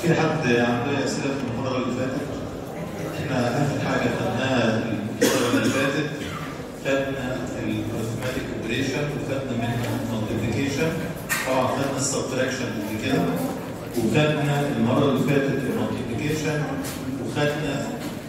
في حد عنده اسئله في المحاضره اللي فاتت؟ احنا اخر حاجه خدناها في المحاضره اللي فاتت خدنا الارثماتيك اوبريشن وخدنا منها المالتيبيكيشن طبعا خدنا السبتراكشن قبل كده وخدنا المره اللي فاتت المالتيبيكيشن وخدنا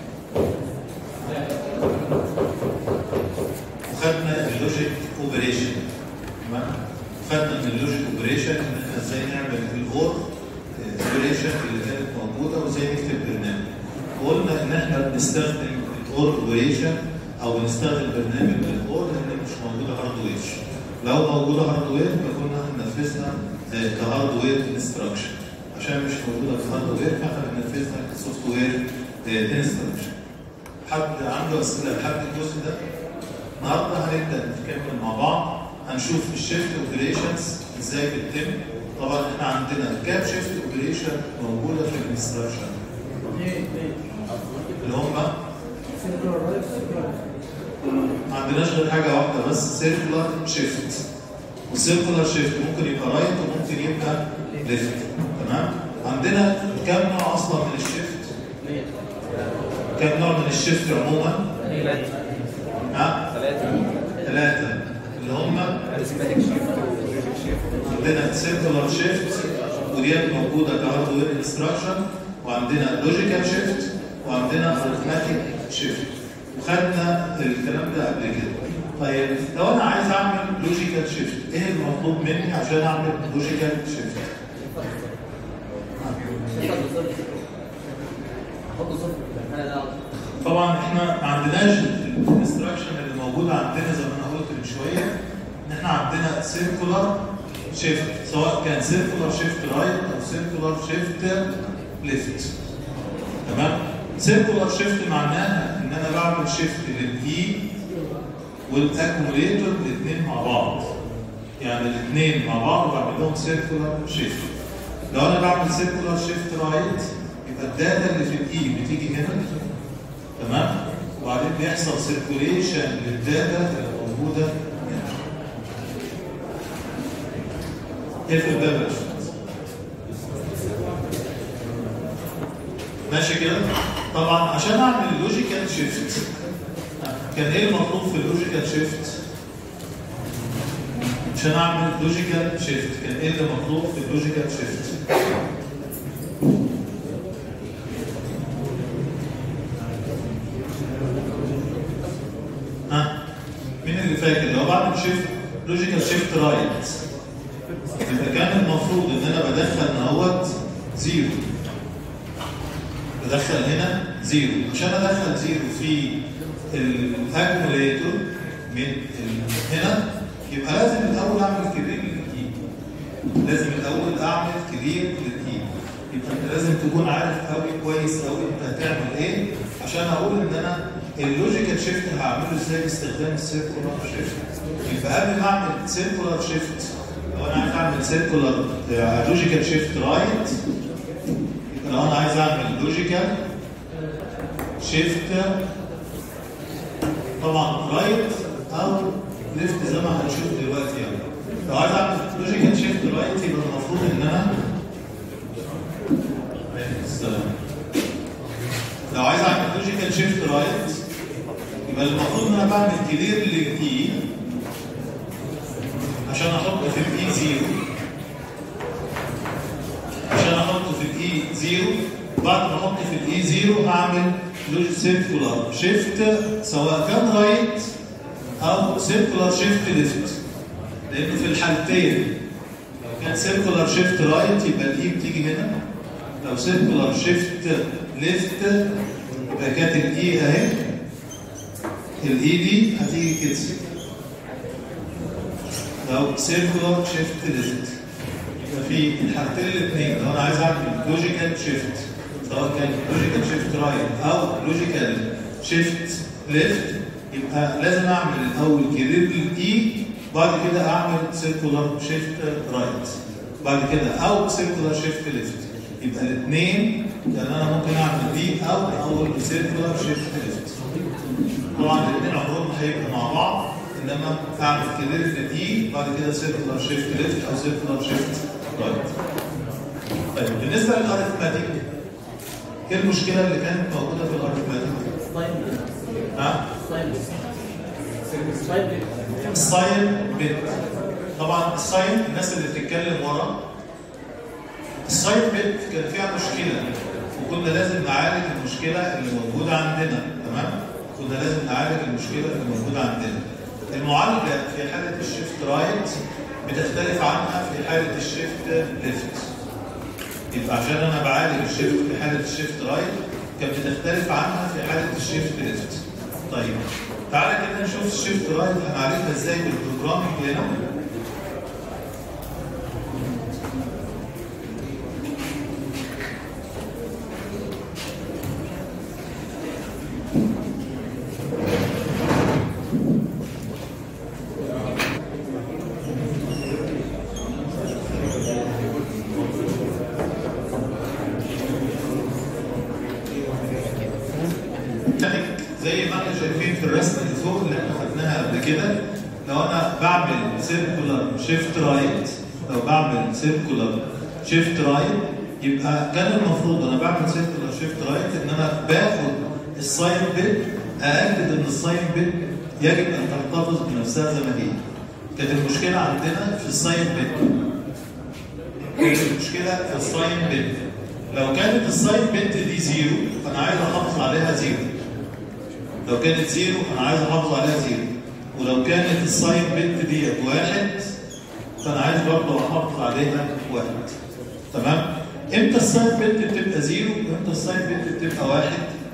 وخدنا اللوجيك اوبريشن تمام خدنا من اللوجيك اوبريشن ان احنا ازاي نعمل الاور اوبريشن اللي كانت موجوده وازاي نكتب برنامج وقلنا ان احنا بنستخدم الاور اوبريشن او بنستخدم برنامج الاور لان مش موجوده هاردوير لو موجوده هاردوير فكنا هننفذها كهاردوير انستراكشن عشان مش موجوده كهاردوير فاحنا بننفذها كسوفت وير انستراكشن حد عنده اسئله لحد الجزء ده النهارده هنبدا نكمل مع بعض هنشوف الشيفت اوبريشنز ازاي بتتم طبعا احنا عندنا كام شيفت اوبريشن موجوده في الانستراكشن اللي هم ما عندناش غير حاجه واحده بس سيركولار شيفت والسيركولار شيفت ممكن يبقى رايت وممكن يبقى ليفت تمام عندنا كام نوع اصلا من الشيفت كام نوع من الشيفت عموما ها ثلاثه اللي هم عندنا سيركولار شيفت وديت موجوده كهاردوير انستراكشن وعندنا لوجيكال شيفت وعندنا ارثماتيك شيفت وخدنا الكلام ده قبل كده طيب لو انا عايز اعمل لوجيكال شيفت ايه المطلوب مني عشان اعمل لوجيكال شيفت طبعا احنا ما عندناش الانستراكشن اللي موجوده عندنا زي ما انا قلت من شويه ان احنا عندنا سيركولار شيفت سواء كان سيركولار شيفت رايت او سيركولار شيفت ليفت تمام سيركولار شيفت معناها ان انا بعمل شيفت للاي والاكوموليتور الاثنين مع بعض يعني الاثنين مع بعض بعمل لهم سيركولار شيفت لو انا بعمل سيركولار شيفت رايت يبقى الداتا اللي في الاي بتيجي هنا تمام وبعدين بيحصل سيركوليشن للداتا اللي موجوده هنا اقفل ده بقى ماشي كده طبعا عشان اعمل لوجيكال شيفت كان ايه المطلوب في اللوجيكال شيفت عشان اعمل لوجيكال شيفت كان ايه اللي مطلوب في اللوجيكال شيفت ها مين اللي فاكر لو بعمل شيفت لوجيكال شيفت رايت يبقى كان المفروض ان انا بدخل اهوت زيرو بدخل هنا زيرو عشان ادخل زيرو في الاكموليتور من هنا يبقى لازم الاول اعمل كلير للاي لازم الاول اعمل كلير للاي يبقى انت لازم تكون عارف قوي كويس قوي انت هتعمل ايه عشان اقول ان انا اللوجيكال شيفت هعمله ازاي باستخدام السيركولار شيفت يبقى قبل ما اعمل سيركولار شيفت لو انا عايز اعمل سيركولار لوجيكال شيفت رايت يبقى لو انا عايز اعمل لوجيكال شيفت طبعا رايت او ليفت زي ما هنشوف دلوقتي يعني لو عايز اعمل لوجيكال شيفت رايت يبقى المفروض ان انا السلام لو عايز اعمل لوجيكال شيفت رايت يبقى المفروض ان انا بعمل كلير للاي عشان احط في الاي زيرو عشان احط في الاي زيرو بعد ما احط في الاي زيرو اعمل سيركولار شيفت سواء كان رايت او سيركولار شيفت ليفت لانه في الحالتين لو كان سيركولار شيفت رايت يبقى الاي بتيجي هنا لو سيركولار شيفت ليفت يبقى كانت الاي اهي الاي دي هتيجي كده لو سيركولار شيفت ليفت يبقى في الحالتين الاثنين لو انا عايز اعمل لوجيكال شيفت سواء كان لوجيكال شيفت رايت او لوجيكال شيفت ليفت يبقى لازم اعمل الاول كلير للاي بعد كده اعمل سيركولار شيفت رايت بعد كده او سيركولار شيفت ليفت يبقى الاثنين لان انا ممكن اعمل دي او اول سيركولار شيفت ليفت طبعا الاثنين عمرهم هيبقوا مع بعض انما اعمل كلير للاي بعد كده سيركولار شيفت ليفت او سيركولار شيفت رايت طيب بالنسبه للارثماتيك ايه المشكله اللي كانت موجوده في الارثماتيك؟ ها؟ الساين بيت طبعا الساين الناس اللي بتتكلم ورا الساين بيت كان فيها مشكله وكنا لازم نعالج المشكله اللي موجوده عندنا تمام؟ كنا لازم نعالج المشكله اللي موجوده عندنا المعالجه في حاله الشيفت رايت بتختلف عنها في حاله الشيفت ليفت يبقى عشان انا بعالج الشيفت في حاله الشيفت رايت كانت بتختلف عنها في حاله الشيفت ليفت طيب تعالى كده نشوف الشيفت رايت هنعالجها ازاي بالبروجرامنج هنا زي ما احنا شايفين في الرسمه اللي فوق اللي احنا خدناها قبل كده لو انا بعمل سيركولار شيفت رايت لو بعمل سيركولار شيفت رايت يبقى كان المفروض انا بعمل سيركولار شيفت رايت ان انا باخد الساين بيت ااكد ان الساين بيت يجب ان تحتفظ بنفسها زي ما هي كانت المشكله عندنا في الساين بيت كانت المشكله في الساين بيت لو كانت الساين بيت دي زيرو فانا عايز احافظ عليها زيرو لو كانت زيرو انا عايز احافظ عليها زيرو ولو كانت الساين بت ديت واحد فانا عايز برضه احافظ عليها واحد تمام امتى الساين بت بتبقى زيرو وامتى الساين بت بتبقى واحد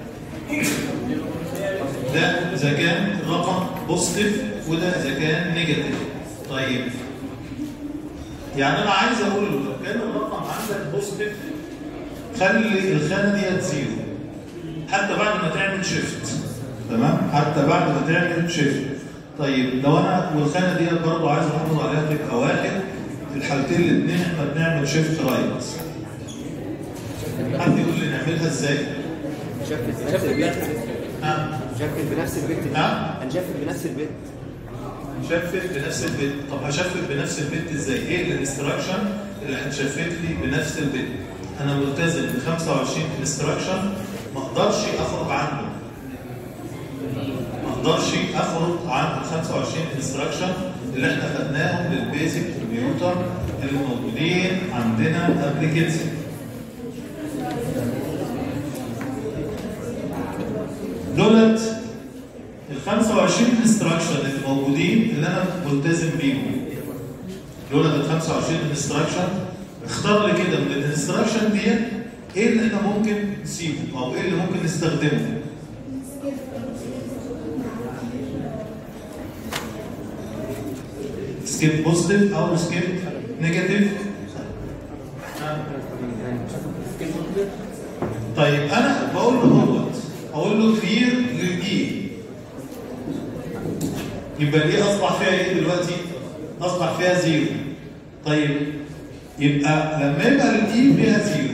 ده اذا كان الرقم بوزيتيف وده اذا كان نيجاتيف طيب يعني انا عايز اقول له لو كان الرقم عندك بوزيتيف خلي الخانه ديت زيرو حتى بعد ما تعمل شيفت تمام حتى بعد ما تعمل شيفت طيب لو انا والخانه دي برضه عايز احافظ عليها تبقى واحد في الحالتين الاثنين احنا بنعمل شيفت رايت حد يقول لي نعملها ازاي؟ نشفت بنفس البيت ها نشفت بنفس البيت ها؟ هنشفت بنفس البيت نشفت بنفس البيت طب هشفت بنفس البيت ازاي؟ ايه الانستراكشن اللي هتشفت لي بنفس البيت؟ انا ملتزم ب 25 انستراكشن ما اقدرش اخرج عنه ما اقدرش اخرج عن ال 25 انستراكشن اللي احنا خدناهم للبيزك كمبيوتر اللي موجودين عندنا قبل كده دولت ال 25 انستراكشن اللي موجودين اللي انا ملتزم بيهم دولت ال 25 انستراكشن اختار لي كده من الانستراكشن ديت ايه اللي احنا ممكن نسيبه او ايه اللي ممكن نستخدمه سكيب بوزيتيف او سكيب نيجاتيف طيب انا بقول له هوت اقول له كلير للاي يبقى الاي اصبح فيها ايه دلوقتي؟ اصبح فيها زيرو طيب يبقى لما يبقى الاي فيها زيرو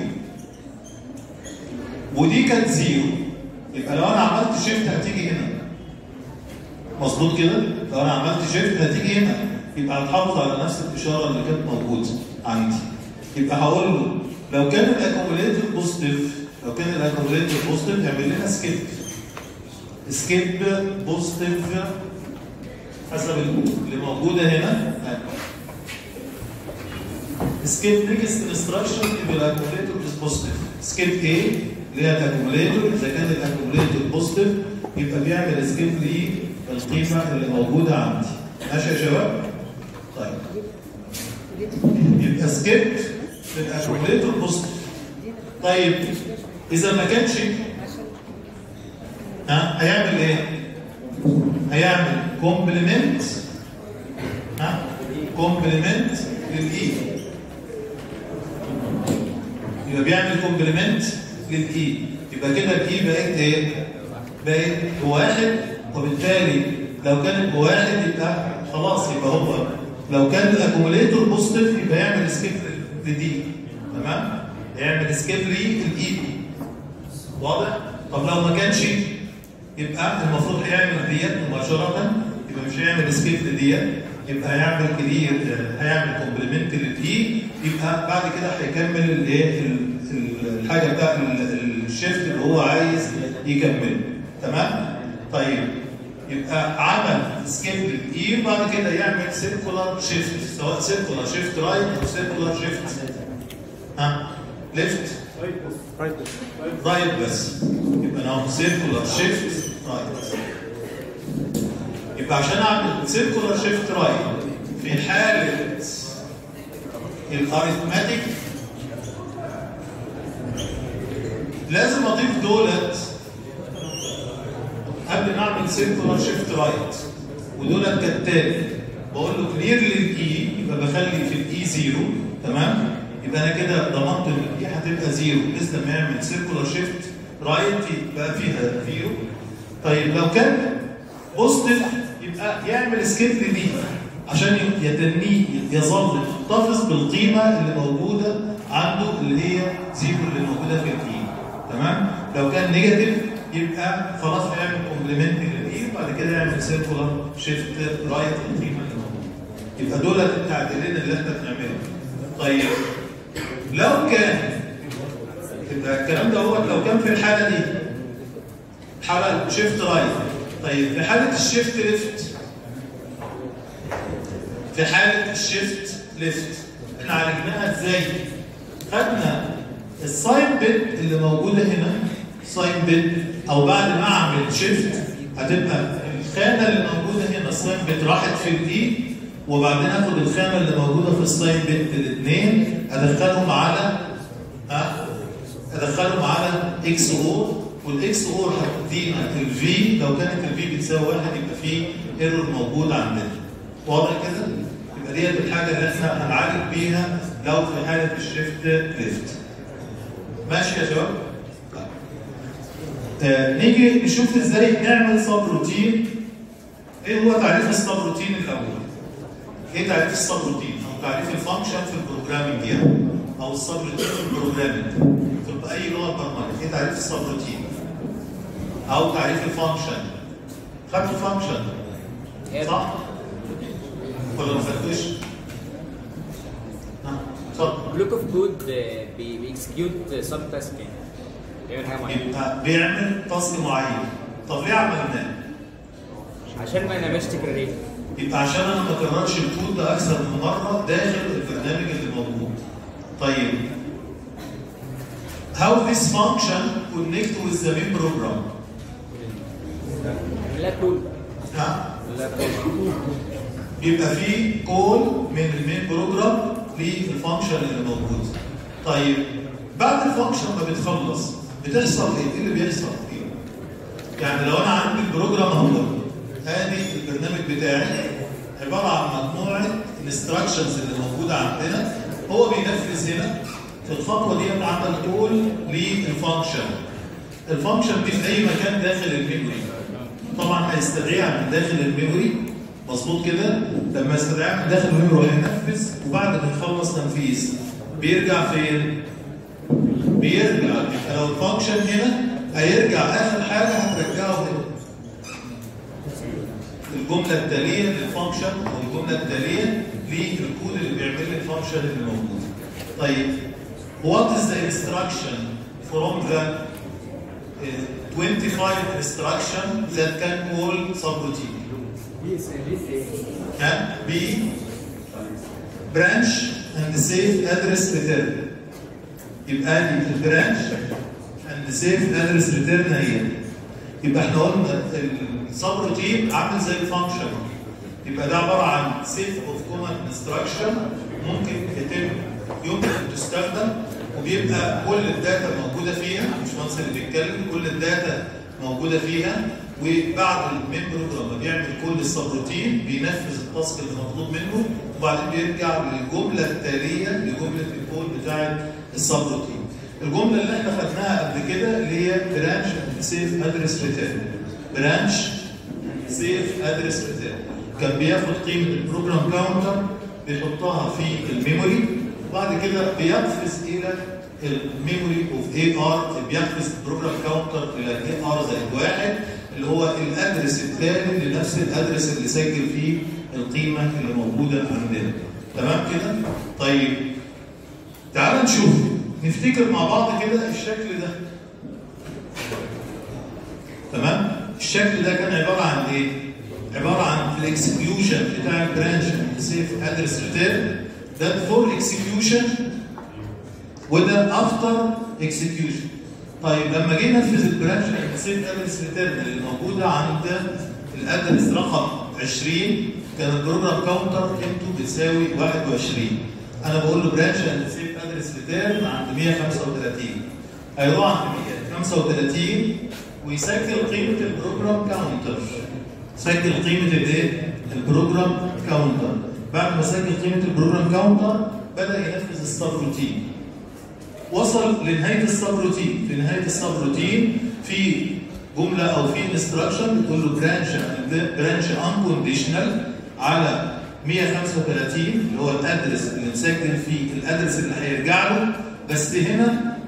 ودي كانت زيرو يبقى لو انا عملت شيفت هتيجي هنا مظبوط كده؟ لو انا عملت شيفت هتيجي هنا يبقى هتحافظ على نفس الاشاره اللي كانت موجوده عندي يبقى هقول له لو كان الاكوميليتور بوزيتيف لو كان الاكوميليتور بوزيتيف اعمل لنا سكيب سكيب بوزيتيف حسب اللي موجوده هنا سكيب نيكست انستراكشن يبقى الاكوميليتور از بوزيتيف سكيب ايه اللي هي الاكوميليتور اذا كان الاكوميليتور بوزيتيف يبقى بيعمل سكيب للقيمه اللي موجوده عندي ماشي يا شباب؟ طيب يبقى سكيب في الاكوميليتور بوزيتيف طيب اذا ما كانش ها هيعمل ايه؟ هيعمل كومبلمنت ها كومبلمنت للاي يبقى بيعمل كومبلمنت للاي يبقى كده الاي بقت ايه؟ بقت بواحد وبالتالي لو كانت بواحد يبقى خلاص يبقى هو لو كان الاكوميليتور بوزيتيف يبقى يعمل سكيب لدي تمام؟ يعمل سكيب للاي واضح؟ طب لو ما كانش يبقى المفروض هيعمل ديت مباشرة يبقى مش هيعمل سكيب لديت يبقى هيعمل كلير هيعمل كومبلمنت للاي الاي يبقى بعد كده هيكمل الايه ال- ال- الحاجه بتاع ال- الشيفت اللي هو عايز يكمله تمام طيب يبقى عمل سكيب للاي وبعد كده يعمل سيركولار شيفت سواء سيركولار شيفت رايت او سيركولار شيفت ها ليفت رايت بس يبقى انا سيركولار شيفت رايت يبقى عشان اعمل سيركولار شيفت رايت في حاله الاريثماتيك لازم اضيف دولت قبل ما اعمل سيركولار شيفت رايت ودولت كالتالي بقول له كلير للاي يبقى بخلي في الاي زيرو تمام يبقى انا كده ضمنت ان الاي هتبقى زيرو لسه لما يعمل سيركولار شيفت رايت يبقى فيها زيرو طيب لو كان بوزيتيف يبقى يعمل سكيب لدي عشان يتنيه يظل يحتفظ بالقيمه اللي موجوده عنده اللي هي زيرو اللي موجوده في الاي تمام لو كان نيجاتيف يبقى خلاص هيعمل كومبلمنت للاي وبعد كده يعمل سيركولار شيفت رايت القيمه اللي موجوده يبقى دول التعديلين اللي انت بتعملهم طيب لو كان يبقى الكلام ده هو لو كان في الحاله دي حاله شيفت رايت طيب في حاله الشيفت ليفت في حاله الشيفت ليفت احنا عالجناها ازاي خدنا الساين بيت اللي موجوده هنا ساين بيت او بعد ما اعمل شيفت هتبقى الخانه اللي موجوده هنا الساين بيت راحت في الاي وبعدين اخد الخانه اللي موجوده في الساين بيت الاثنين ادخلهم على ها ادخلهم على اكس اور والاكس اور هتدينا الفي لو كانت الفي بتساوي واحد يبقى في ايرور موجود عندنا واضح كده؟ يبقى ديت الحاجه اللي احنا هنعالج بيها لو في حاله الشيفت ليفت ماشي يا شباب؟ طيب. آه نيجي نشوف ازاي نعمل سب روتين ايه هو تعريف السب روتين الاول؟ ايه تعريف السب روتين او تعريف الفانكشن في البروجرامنج يعني او السب روتين في البروجرامنج في اي لغه برمجه ايه تعريف السب روتين او تعريف الفانكشن خدتوا فانكشن صح ولا ما خدتوش ها، اتفضل بلوك اوف كود بيكسكيوت سب تاسك يعني بيعمل حاجه معينه يبقى بيعمل تاسك معين طب ليه عملناه عشان ما ينعملش تكرارين يبقى عشان انا ما اكررش الكود ده اكثر من مره داخل البرنامج اللي موجود. طيب how this function connect with the main program لا كود ها لا كود بيبقى في كول من المين بروجرام للفانكشن اللي موجود. طيب بعد الفانكشن ما بتخلص بتحصل ايه؟ ايه اللي بيحصل فيه؟ يعني لو انا عندي البروجرام اهو ادي البرنامج بتاعي عباره عن مجموعه الانستراكشنز اللي موجوده عندنا هو بينفذ هنا في الخطوه دي عمل كول للفانكشن الفانكشن دي في اي مكان داخل الميموري طبعا هيستدعيها من داخل الميموري مظبوط كده لما يستدعيها من داخل الميموري هينفذ وبعد ما يخلص تنفيذ بيرجع فين؟ بيرجع يبقى لو الفانكشن هنا هيرجع اخر حاجه هترجعه هنا الجمله التاليه للفانكشن او الجمله التاليه للكود اللي بيعمل لي الفانكشن اللي موجود. طيب what is the instruction from the uh, 25 instruction that can call subroutine? Can be branch and save address return. يبقى لي البرانش and save address return هي يبقى احنا قلنا السب روتين عامل زي الفانكشن يبقى ده عباره عن سيف اوف كومن انستراكشن ممكن يتم يمكن تستخدم وبيبقى كل الداتا موجوده فيها مش مهندس اللي بيتكلم كل الداتا موجوده فيها وبعد المين بروجرام ما بيعمل كل السب روتين بينفذ التاسك اللي مطلوب منه وبعدين بيرجع للجمله التاليه لجمله الكود بتاعه السب روتين الجمله اللي احنا خدناها قبل كده اللي هي برانش سيف ادرس ريتيرن برانش سيف ادرس ريتيرن كان بياخد قيمه البروجرام كاونتر بيحطها في الميموري وبعد كده بيقفز الى الميموري اوف اي ار بيقفز البروجرام كاونتر الى اي ار زائد واحد اللي هو الادرس التالي لنفس الادرس اللي سجل فيه القيمه اللي موجوده عندنا تمام كده طيب تعال نشوف نفتكر مع بعض كده الشكل ده تمام الشكل ده كان عباره عن ايه عباره عن الاكسكيوشن بتاع البرانش سيف ادرس ريتيرن ده فور اكسكيوشن وده افتر اكسكيوشن طيب لما جينا ننفذ البرانش سيف ادرس ريتيرن اللي موجوده عند الادرس رقم 20 كان البروجرام كاونتر قيمته بتساوي 21 انا بقول له برانش اند سيف ادرس ريتيرن عند 135 هيروح عند 135 ويسجل قيمه البروجرام كاونتر سجل قيمه الايه؟ البروجرام كاونتر بعد ما سجل قيمه البروجرام كاونتر بدا ينفذ السب روتين وصل لنهايه السب روتين في نهايه السب روتين في جمله او في انستراكشن بتقول له برانش برانش انكونديشنال على 135 اللي هو الادرس اللي مسجل فيه الادرس اللي هيرجع له بس هنا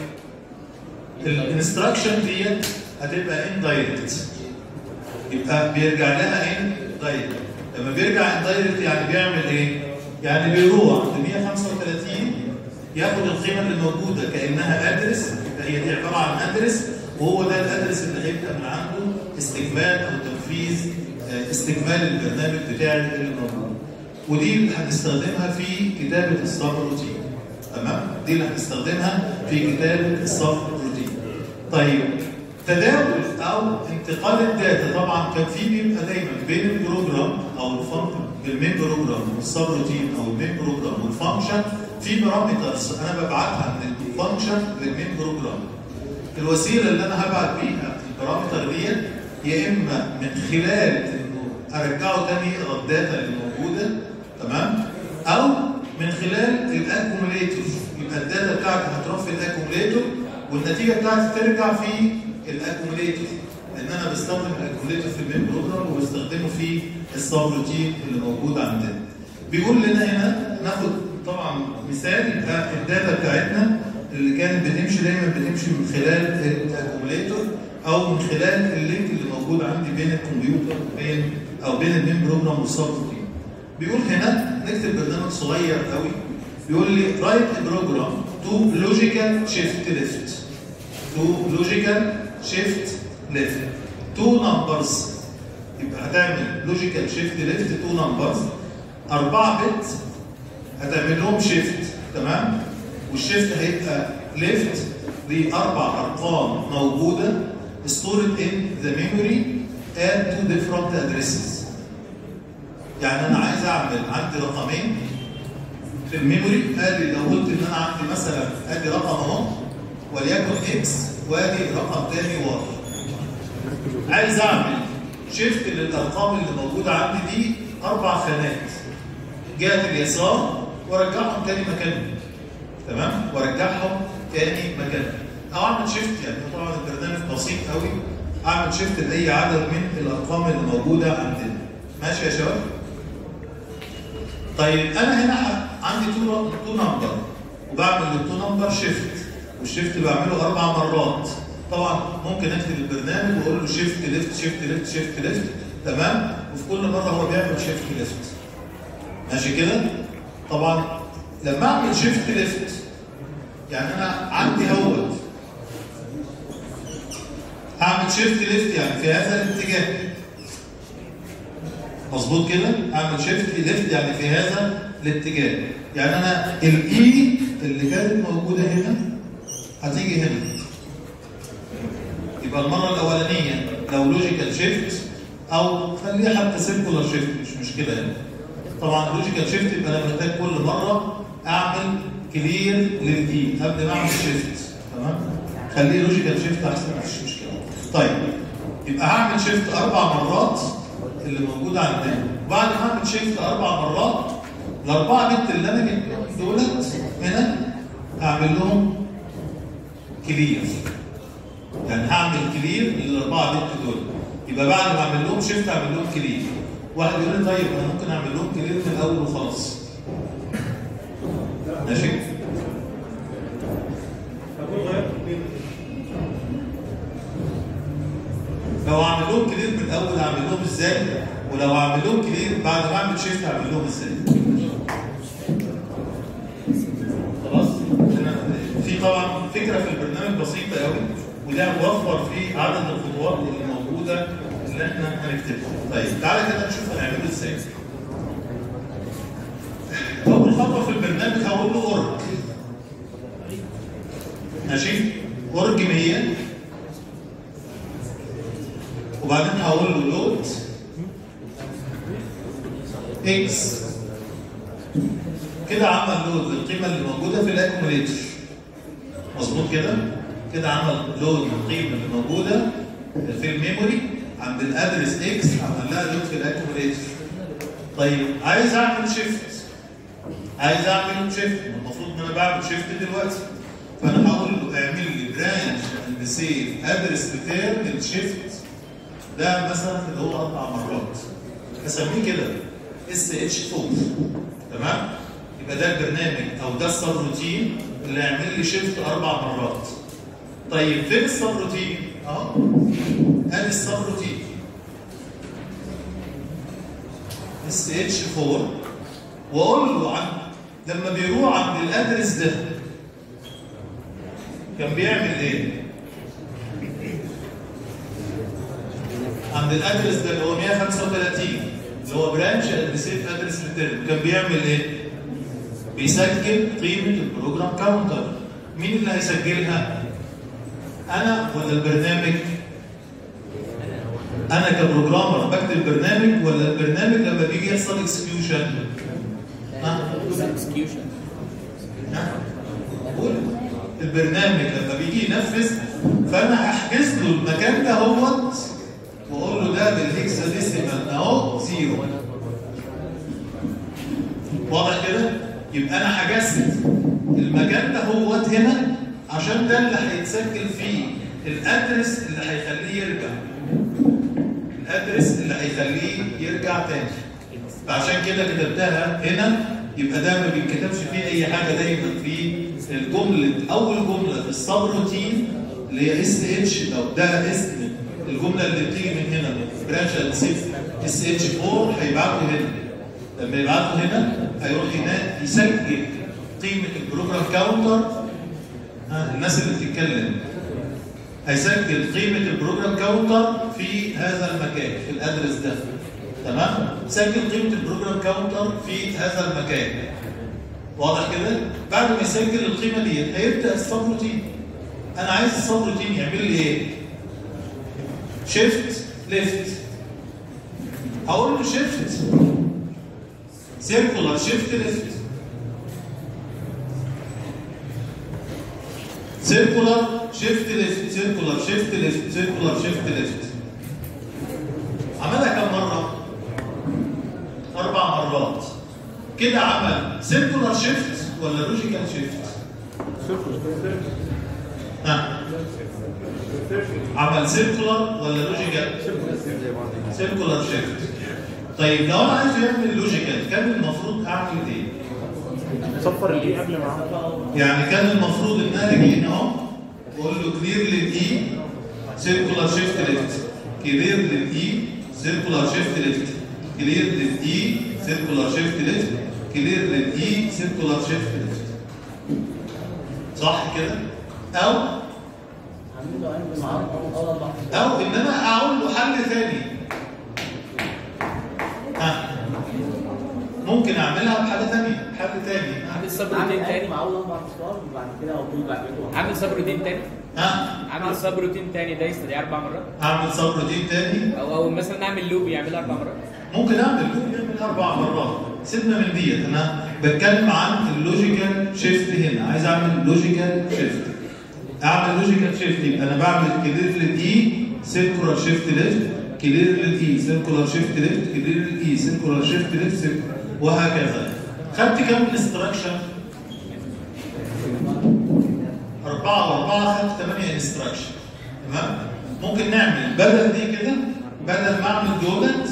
الانستراكشن ديت هتبقى ان دايركت يبقى بيرجع لها ان دايركت لما بيرجع ان دايركت يعني بيعمل ايه؟ يعني بيروح ل 135 ياخد القيمه اللي موجوده كانها ادرس هي دي عباره عن ادرس وهو ده الادرس اللي هيبدا من عنده استكمال او تنفيذ استكمال البرنامج بتاعي اللي موجود ودي اللي هنستخدمها في كتابه الصف روتين تمام دي اللي هنستخدمها في كتابه الصف روتين طيب تداول او انتقال الداتا طبعا كان في بيبقى دايما بين البروجرام او الفانكشن المين بروجرام والسب روتين او المين بروجرام والفانكشن في بارامترز انا ببعتها من الفانكشن للمين بروجرام الوسيله اللي انا هبعت بيها البارامتر ديت يا اما من خلال انه ارجعه تاني يقرا الداتا اللي موجوده تمام او من خلال الاكوميليتور يبقى الداتا بتاعتي هتروح في الاكوميليتور والنتيجه بتاعتي ترجع في الاكوميليتور لان انا بستخدم الاكوميليتور في المين بروجرام وبستخدمه في السب روتين اللي موجود عندنا بيقول لنا هنا ناخد طبعا مثال يبقى الداتا بتاعتنا اللي كانت بتمشي دايما بتمشي من خلال الاكوميليتور او من خلال اللينك اللي موجود عندي بين الكمبيوتر وبين او بين المين بروجرام والسب روتين بيقول هنا نكتب برنامج صغير قوي بيقول لي رايت بروجرام تو لوجيكال شيفت ليفت تو لوجيكال شيفت ليفت تو نمبرز يبقى هتعمل لوجيكال شيفت ليفت تو نمبرز 4 بت هتعمل لهم شيفت تمام والشيفت هيبقى ليفت لاربع ارقام موجوده stored in the memory at two different addresses يعني انا عايز اعمل عندي رقمين في الميموري قال لي لو قلت ان انا عندي مثلا ادي رقم اهو وليكن اكس وادي رقم تاني واي عايز اعمل شيفت للارقام اللي موجوده عندي دي اربع خانات جهه اليسار وارجعهم تاني مكانهم تمام وارجعهم تاني مكانهم او اعمل شيفت يعني طبعا البرنامج بسيط قوي اعمل شيفت لاي عدد من الارقام اللي موجوده عندنا ماشي يا شباب طيب انا هنا عندي تو تو نمبر وبعمل للتو نمبر شيفت والشيفت بعمله اربع مرات طبعا ممكن اكتب البرنامج واقول له شيفت ليفت شيفت ليفت شيفت ليفت تمام وفي كل مره هو بيعمل شيفت ليفت ماشي كده طبعا لما اعمل شيفت ليفت يعني انا عندي اول هعمل شيفت ليفت يعني في هذا الاتجاه مظبوط كده اعمل شيفت ليفت يعني في هذا الاتجاه يعني انا الاي اللي كانت موجوده هنا هتيجي هنا يبقى المره الاولانيه لو لوجيكال شيفت او خليها حتى سيركولار شيفت مش مشكله يعني طبعا لوجيكال شيفت يبقى انا محتاج كل مره اعمل كلير للاي قبل ما اعمل شيفت تمام خليه لوجيكال شيفت احسن مفيش مشكله طيب يبقى هعمل شيفت اربع مرات اللي موجوده عندنا وبعد ما اعمل شيفت اربع مرات الاربعه بت اللي انا جبتهم دولت هنا هعمل لهم كلير يعني هعمل كلير للاربعه بت دول يبقى بعد ما اعمل لهم شيفت اعمل لهم كلير واحد يقول لي طيب انا ممكن اعمل لهم كلير من الاول وخلاص ماشي لو اعمل لهم كلير من الاول اعمل لهم ازاي ولو اعمل لهم كلير بعد ما اعمل شيفت اعمل لهم ازاي في طبعا فكره في البرنامج بسيطه قوي وده هتوفر في عدد الخطوات اللي موجوده اللي احنا هنكتبها. طيب تعالى كده نشوف هنعمله ازاي. اول خطوه في البرنامج هقول له اورج. ماشي؟ اورج 100 وبعدين هقول له لود اكس كده عمل لود للقيمه اللي موجوده في الاكوميليتر مظبوط كده كده عمل لود للقيمه اللي موجوده في الميموري عند الادرس اكس عمل لها لود في الاكوميليتر طيب عايز اعمل شيفت عايز اعمل شيفت المفروض ان انا بعمل شيفت دلوقتي فانا هقول له اعمل لي برانش اند سيف ادرس ريتيرن الشيفت ده مثلا اللي هو اربع مرات اسميه كده اس اتش 4 تمام يبقى ده البرنامج او ده السب روتين اللي هيعمل لي شيفت اربع مرات طيب فين السب روتين اهو ادي السب روتين اس اتش 4 واقول له عن لما بيروح عند الادرس ده كان بيعمل ايه عند الادرس ده اللي هو 135 اللي هو برانش اند سيف ادرس ريتيرن كان بيعمل ايه؟ بيسجل قيمه البروجرام كاونتر مين اللي هيسجلها؟ انا ولا البرنامج؟ انا كبروجرامر بكتب برنامج ولا البرنامج لما بيجي يحصل اكسكيوشن؟ ها؟ execution قول البرنامج لما بيجي ينفذ فانا هحجز له المكان ده هوت واقول له ده بالهكسا ديسيمال اهو زيرو واضح كده؟ يبقى انا حجزت المكان ده هوت هنا عشان ده اللي هيتسجل فيه الادرس اللي هيخليه يرجع الادرس اللي هيخليه يرجع تاني فعشان كده كتبتها هنا يبقى ده ما بيتكتبش فيه اي حاجه دايما في الجمله اول جمله في السب روتين اللي هي اس اتش لو ده اسم الجمله اللي بتيجي من هنا برانش سيف اس اتش 4 هيبعته هنا لما يبعته هنا هيروح هناك يسجل قيمه البروجرام كاونتر ها الناس اللي بتتكلم هيسجل قيمه البروجرام كاونتر في هذا المكان في الادرس ده تمام سجل قيمه البروجرام كاونتر في هذا المكان واضح كده بعد ما يسجل القيمه دي هيبدا السب روتين انا عايز السب روتين يعمل لي ايه شيفت ليفت هقول له شيفت سيركولار شيفت ليفت سيركولار شيفت ليفت سيركولار شيفت ليفت سيركولار شيفت ليفت عملها كم مره اربع مرات كده عمل سيركولار شيفت ولا لوجيكال شيفت ها عمل سيركولار ولا لوجيكال سيركولار شيفت طيب لو انا عايز يعمل لوجيكال كان المفروض اعمل ايه صفر الايه قبل ما اعمل يعني كان المفروض ان انا اجي هنا اهو واقول له كلير للاي سيركولار شيفت ليفت كلير للاي سيركولار شيفت ليفت كلير للاي سيركولار شيفت ليفت كلير للاي سيركولار شيفت ليفت صح كده او او ان انا اقول له حل ثاني ها ممكن اعملها بحل ثانيه حل ثاني عامل سب روتين تاني معاول اربع اصفار وبعد كده اقول بعمله عامل سب روتين تاني ها عامل سب روتين تاني ده يستدعي اربع مرات هعمل سب روتين تاني او او مثلا نعمل لوب يعمل اربع مرات ممكن اعمل لوب يعمل اربع مرات سيبنا من ديت انا بتكلم عن اللوجيكال شيفت هنا عايز اعمل لوجيكال شيفت اعمل لوجيكال شيفت يبقى انا بعمل كلير للاي سيركولار شيفت ليفت كلير للاي سيركولار شيفت ليفت كلير للاي سيركولار شيفت ليفت وهكذا خدت كام انستراكشن؟ أربعة وأربعة خدت ثمانية انستراكشن تمام؟ ممكن نعمل بدل دي كده بدل ما أعمل دولت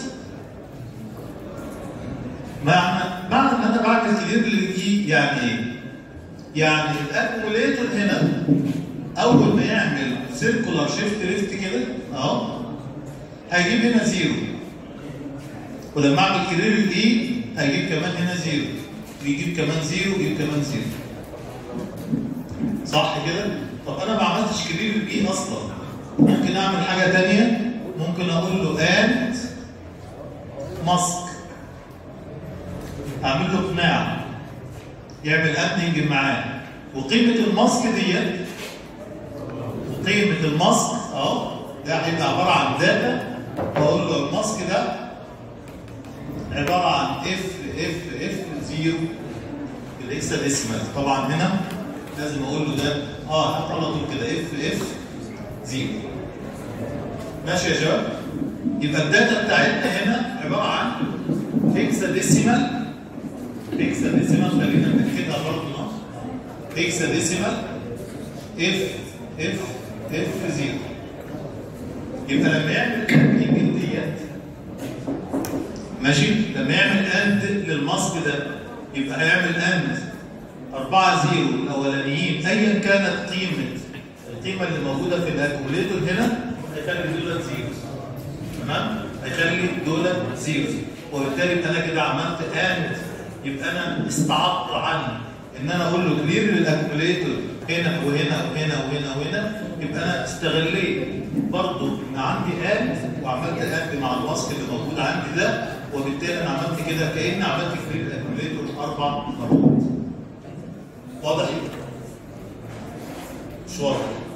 معنى معنى ان انا بعمل كلير للاي يعني ايه؟ يعني الاكوميليتور هنا اول ما يعمل سيركولار شيفت ليفت كده اهو هيجيب هنا زيرو ولما اعمل كلير للاي هيجيب كمان هنا زيرو ويجيب كمان زيرو ويجيب كمان زيرو صح كده؟ طب انا ما عملتش كبير للاي اصلا ممكن اعمل حاجه ثانيه ممكن اقول له اند ماسك اعمل له اقناع يعمل اندنج معاه وقيمه الماسك ديت وقيمه الماسك اه ده هيبقى عباره عن داتا واقول له الماسك ده عباره عن اف اف اف 0 الاكساديسيمال طبعا هنا لازم اقول له ده اه حط على طول كده اف اف 0 ماشي يا شباب يبقى الداتا بتاعتنا هنا عباره عن هيكساديسيمال هيكساديسيمال خلينا نكتبها برضه هيكساديسيمال اف اف اف 0 يبقى لما يعمل التكنيك ديت ماشي لما يعمل اند للماسك ده يبقى هيعمل اند 4 0 الاولانيين ايا كانت قيمه القيمه اللي موجوده في الاكوميليتور هنا هيخلي دول زيرو تمام هيخلي دول زيرو وبالتالي يبقى انا كده عملت اند يبقى انا استعضت عن ان انا اقول له كلير للاكوميليتور هنا وهنا وهنا وهنا وهنا يبقى انا استغليت برضه ان عندي اند وعملت اند مع الماسك اللي موجود عندي ده وبالتالي انا عملت كده كاني عملت كلير للاكوميليتور اربع مرات واضح؟ مش واضح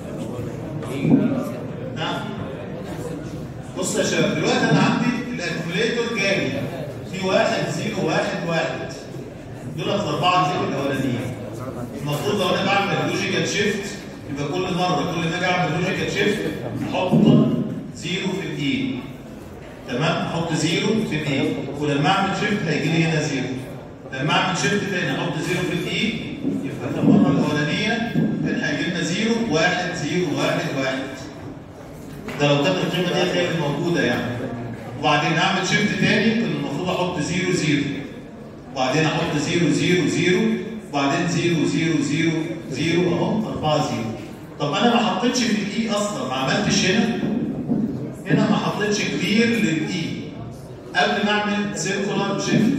نعم بص يا شباب دلوقتي انا عندي الاكوميليتور جاي في واحد زيرو واحد واحد دول الاربعه زيرو الاولانيين المفروض لو انا بعمل لوجيكال شيفت يبقى كل مره كل ما اجي اعمل لوجيكال شيفت احط زيرو في الاي تمام احط زيرو في الاي ولما اعمل شيفت هيجي لي هنا زيرو لما اعمل شيفت تاني احط زيرو في الاي يبقى في المره الاولانيه كان هيجي لنا زيرو واحد زيرو واحد واحد ده لو كانت القيمه دي هي اللي موجوده يعني وبعدين اعمل شيفت تاني كان المفروض احط زيرو زيرو وبعدين احط زيرو زيرو زيرو وبعدين زيرو زيرو زيرو زيرو اهو 4 زيرو طب انا ما حطيتش في الاي اصلا ما عملتش هنا هنا ما حطيتش كلير للاي قبل ما اعمل سيركولار شيفت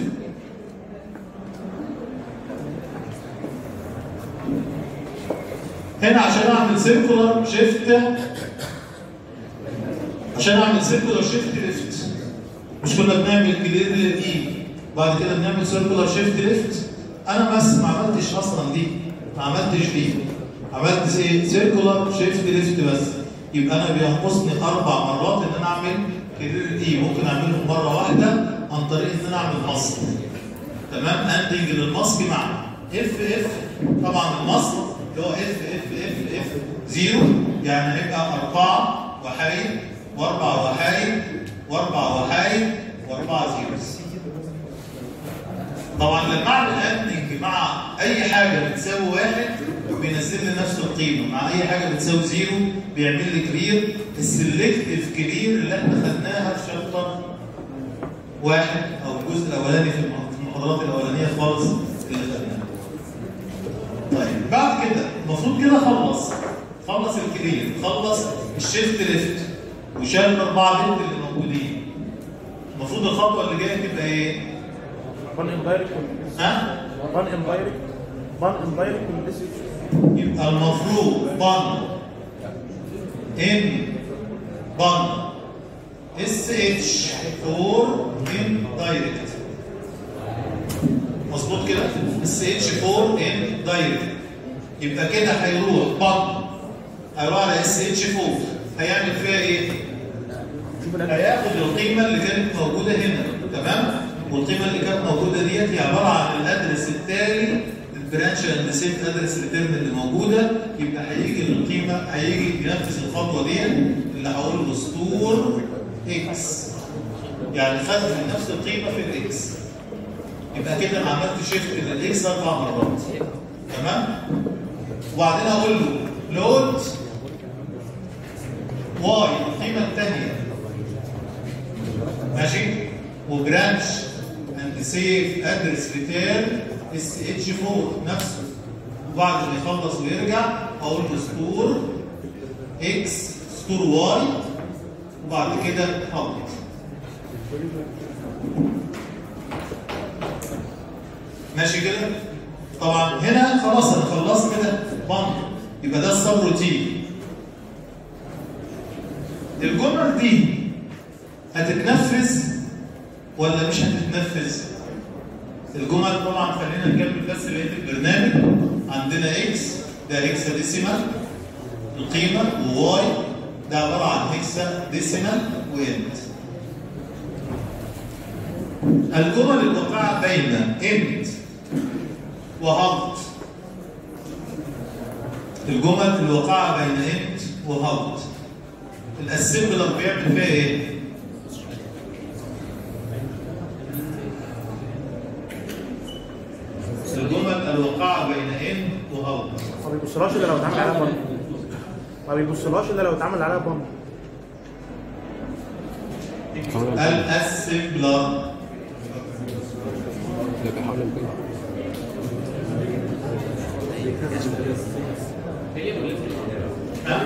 هنا عشان اعمل سيركولار شيفت عشان اعمل سيركولار شيفت ليفت مش كنا بنعمل كلير للاي بعد كده بنعمل سيركولار شيفت ليفت انا بس ما عملتش اصلا دي ما عملتش دي عملت ايه سيركولار شيفت ليفت بس يبقى انا بينقصني اربع مرات ان انا اعمل كلير الاي ممكن اعمله مره واحده عن طريق ان انا اعمل ماسك تمام اندنج للماسك مع اف اف طبعا الماسك اللي هو اف اف اف اف زيرو يعني هيبقى اربعه وحايد واربع وحايد واربع وحايد واربع زيرو طبعا لما اعمل اندنج مع اي حاجه بتساوي واحد بينزل لي نفس القيمه مع اي حاجه بتساوي زيرو بيعمل لي كلير السلكتيف كلير اللي احنا خدناها في شابتر واحد او الجزء الاولاني في المحاضرات الاولانيه خالص اللي خدناها. طيب بعد كده المفروض كده خلص خلص الكلير خلص الشيفت ليفت وشال الاربعه بنت اللي موجودين المفروض الخطوه اللي جايه تبقى ايه؟ بان اندايركت ها؟ بان اندايركت بان اندايركت والاس يبقى المفروض بان ان بان اس اتش 4 ان دايركت مظبوط كده اس اتش 4 ان دايركت يبقى كده هيروح بان هيروح على اس اتش 4 هيعمل فيها ايه؟ هياخد القيمه اللي كانت موجوده هنا تمام؟ والقيمه اللي كانت موجوده ديت هي عباره عن الادرس التالي البرانش اند سيت ادرس ريتيرن اللي موجوده يبقى هيجي القيمه هيجي ينفذ الخطوه ديت اللي هقول له ستور اكس يعني خد من نفس القيمه في الاكس يبقى كده انا عملت شيفت للاكس اربع مرات تمام؟ وبعدين اقول له لود واي القيمه الثانيه ماشي وبرانش اند سيف ادرس ريتيرن اس اتش 4 نفسه وبعد ما يخلص ويرجع اقول له ستور اكس ستور واي وبعد كده حط ماشي كده طبعا هنا خلاص انا خلصت كده بند يبقى ده السب روتين الجمل دي هتتنفذ ولا مش هتتنفذ؟ الجمل طبعا خلينا نكمل بس بقيه البرنامج عندنا اكس ده هيكسا ديسيمال القيمه وواي ده عباره عن هيكسا ديسيمال وانت الجمل الواقعه بين انت وهبط الجمل الواقعه بين انت وهبط الاسمبلر بيعمل فيها ايه؟ الجمل الواقعه بين ان وهبط ما بيبصلهاش الا لو اتعمل عليها بامب ما بيبصلهاش الا لو اتعمل عليها بامب الاسمبلر اللي بيحاول ينقذها ها؟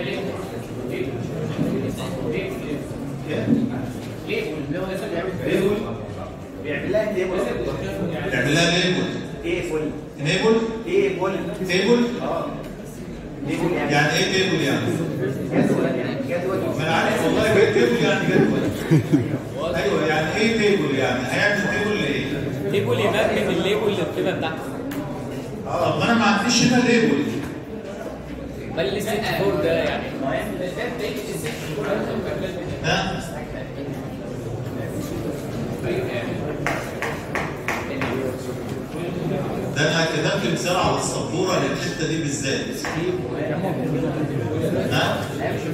بيعمل لها تيبل يعمل لها ليبل ايه فل انيبل ايه فل تيبل اه تيبل يعني يعني ايه تيبل يعني؟ جدول يعني جدول ما انا عارف والله ايه تيبل يعني جدول ايوه يعني ايه تيبل يعني؟ هيعمل تيبل لايه؟ ليبل يمكن الليبل للقيمه بتاعته طب ما انا ما عنديش هنا ليبل بل اللي 64 ده يعني ها؟ ده انا كتبت مثال على السبوره للحته دي بالذات ها؟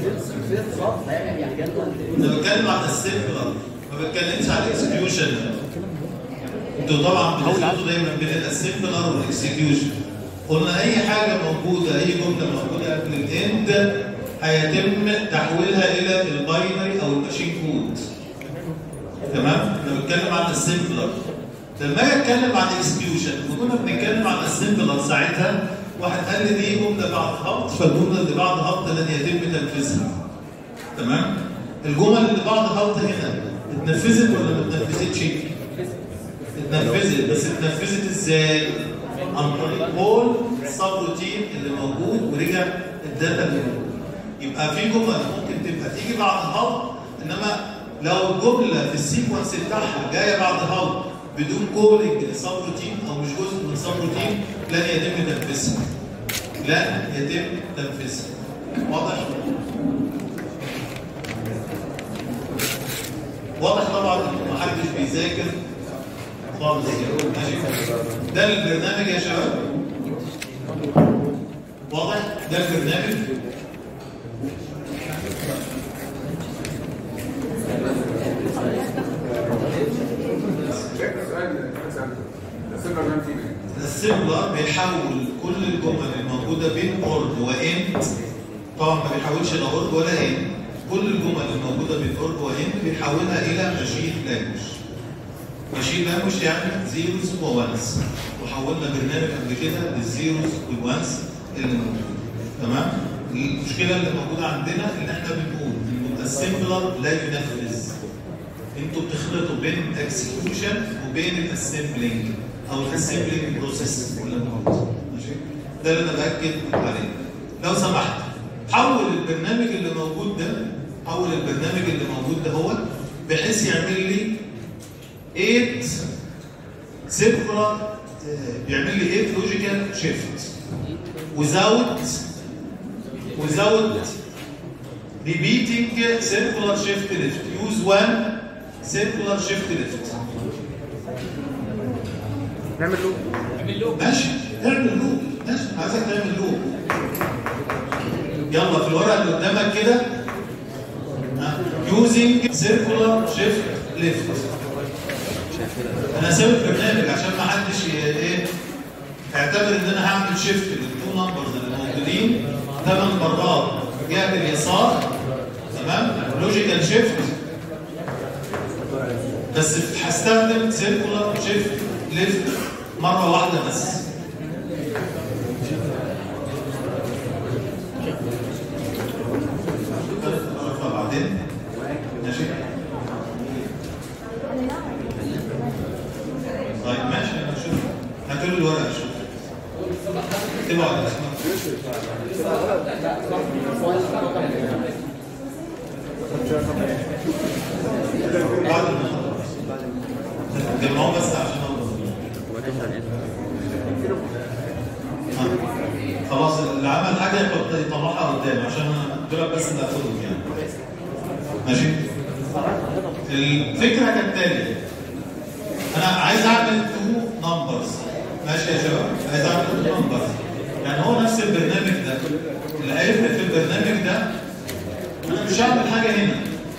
انا بتكلم عن السيمبلر ما بتكلمش عن الاكسكيوشن انتوا طبعا بتخلطوا دايما بين الاسيمبلر والاكسكيوشن قلنا اي حاجه موجوده اي جمله موجوده قبل الاند هيتم تحويلها الى الباينري او الماشين كود تمام انا بتكلم عن السيمبلر لما اجي اتكلم عن اكسكيوشن كنا بنتكلم عن السيمبلر ساعتها واحد قال لي دي جمله بعد هبط فالجمله اللي بعد هبط لن يتم تنفيذها تمام الجمل اللي بعد هبط هنا اتنفذت ولا ما اتنفذتش؟ اتنفذت بس اتنفذت ازاي؟ عن طريق كل سب روتين اللي موجود ورجع الداتا اللي موجود يبقى في جمل ممكن تبقى تيجي بعد هبط انما لو الجمله في السيكونس بتاعها جايه بعد هبط بدون كولينج لسب روتين او مش جزء من سب روتين لن يتم تنفيذها لن يتم تنفيذها واضح؟ واضح طبعا ان محدش بيذاكر خالص ماشي ده البرنامج يا شباب واضح ده البرنامج السيمبلر بيحول كل الجمل الموجوده بين اورد واند طبعا ما بيحولش لا اورد ولا اند كل الجمل الموجوده بين اورد واند بيحولها الى ماشين لانجوج ماشين لانجوج يعني زيروز ووانز وحولنا برنامج قبل كده للزيروز والوانز اللي موجوده تمام المشكله اللي موجوده عندنا ان احنا بنقول ان السيمبلر لا ينفذ انتوا بتخلطوا بين اكسكيوشن وبين الاسمبلينج او الاسمبلينج بروسيس ولا موجود ماشي ده اللي انا باكد عليه لو سمحت حول البرنامج اللي موجود ده حول البرنامج اللي موجود ده هو بحيث يعمل لي 8 سيركولار بيعمل لي 8 لوجيكال شيفت without without repeating circular shift left use one circular shift left نعمل له اعمل له ماشي اعمل لوب ماشي عايزك تعمل لوب يلا في الورقه اللي قدامك كده يوزنج سيركولار شيفت ليفت انا سايب البرنامج عشان ما حدش ي- ايه اعتبر ان انا هعمل شيفت للتو نمبرز اللي موجودين ثمان مرات جهه اليسار تمام لوجيكال شيفت بس هستخدم سيركولار شيفت ليفت مره واحده بس أشوفها بعدين ماشي طيب ماشي انا اشوف هاتوا لي الورقه اشوف اكتبوا على الاسماء بعد ما نخلص جمعوهم بس عشان أوضح. خلاص اللي عمل حاجه يحط- يطلعها قدام عشان أنا دول بس اللي هاخدهم يعني ماشي الفكره كالتالي انا عايز اعمل تو نمبرز ماشي يا شباب عايز اعمل تو نمبرز يعني هو نفس البرنامج ده اللي هيفرق في البرنامج ده انا مش هعمل حاجه هنا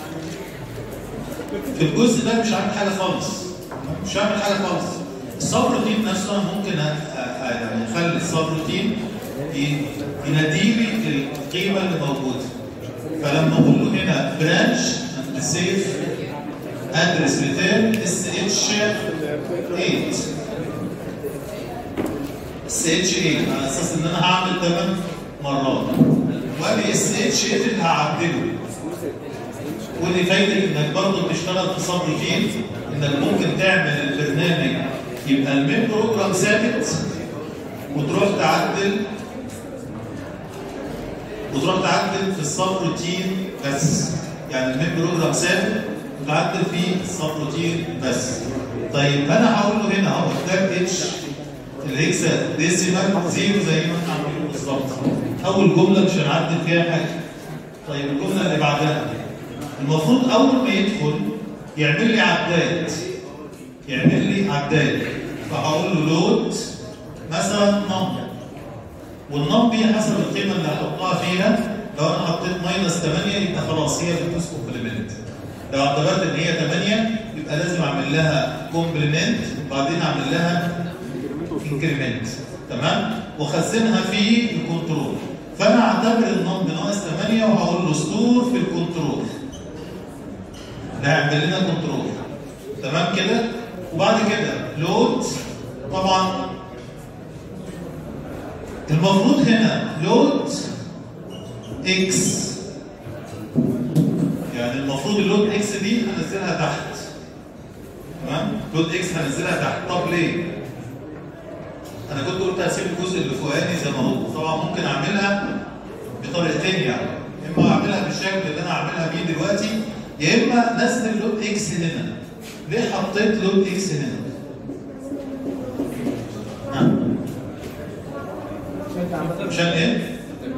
في الجزء ده مش هعمل حاجه خالص مش هعمل حاجه خالص السب روتين نفسه أنا ممكن أ- أ- أ- يعني اخلي السب روتين ي- ينادي لي القيمه اللي موجوده فلما اقول له هنا برانش سيف ادرس ريتيرن اس اتش 8 اس اتش 8 على اساس ان انا هعمل 8 مرات وادي اس اتش 8 اللي هعدله ودي فايده انك برضه بتشتغل في سب روتين انك ممكن تعمل البرنامج يبقى المين بروجرام ثابت وتروح تعدل وتروح تعدل في السب روتين بس يعني المين بروجرام ثابت وتعدل في السب روتين بس طيب انا هقول له هنا اهو ده اتش الهكسا ديسيمال زيرو زي ما احنا عاملينه بالظبط اول جمله مش هنعدل فيها حاجه طيب الجمله اللي بعدها المفروض اول ما يدخل يعمل لي عداد يعمل لي عداد فهقول له لود مثلا نمبر والنم دي حسب القيمه اللي هحطها فيها لو انا حطيت ماينس 8 يبقى خلاص هي بتدوس كومبلمنت لو اعتبرت ان هي 8 يبقى لازم اعمل لها كومبلمنت وبعدين اعمل لها انكريمنت تمام واخزنها في الكنترول فانا اعتبر النم بناقص 8 وهقول له ستور في الكنترول ده هيعمل لنا كنترول تمام كده وبعد كده لود طبعا المفروض هنا لود اكس يعني المفروض اللود اكس دي هنزلها تحت تمام لود اكس هنزلها تحت طب ليه انا كنت قلت هسيب الجزء اللي فوقاني زي ما هو طبعا ممكن اعملها بطريقتين يعني اما اعملها بالشكل اللي انا هعملها بيه دلوقتي يا اما نزل لود اكس هنا ليه حطيت لود اكس هنا ها عشان ايه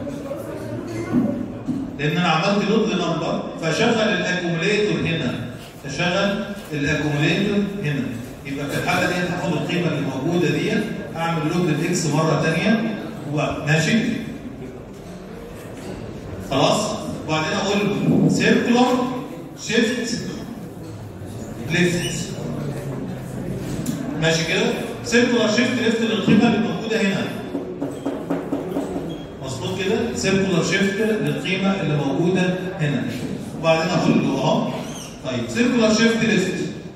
لان انا عملت لود لنمبر فشغل الاكوميليتور هنا فشغل الاكوميليتور هنا يبقى في الحاله دي هاخد القيمه اللي موجوده دي اعمل لود للاكس مره ثانيه ماشي خلاص وبعدين اقول له سيركلر شيفت ليفت ماشي كده سيركلر شيفت ليفت للقيمه اللي موجوده هنا مظبوط كده سيركلر شيفت للقيمه اللي موجوده هنا وبعدين اقول له اه طيب سيركلر شيفت ليفت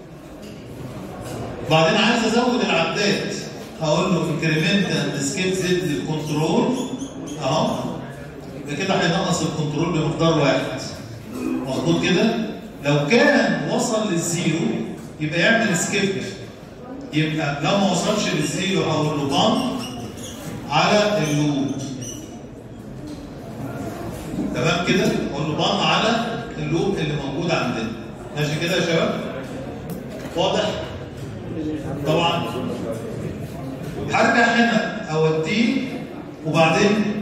بعدين عايز ازود العداد هقول له انكريمنت اند سكيب زد للكنترول اهو يبقى كده هينقص الكنترول بمقدار واحد مظبوط كده لو كان وصل للزيرو يبقى يعمل سكيب يبقى لو ما وصلش للزيرو هقول له بامب على اللوب تمام كده اقول له بامب على اللوب اللي موجود عندنا ماشي كده يا شباب واضح طبعا هرجع هنا اوديه وبعدين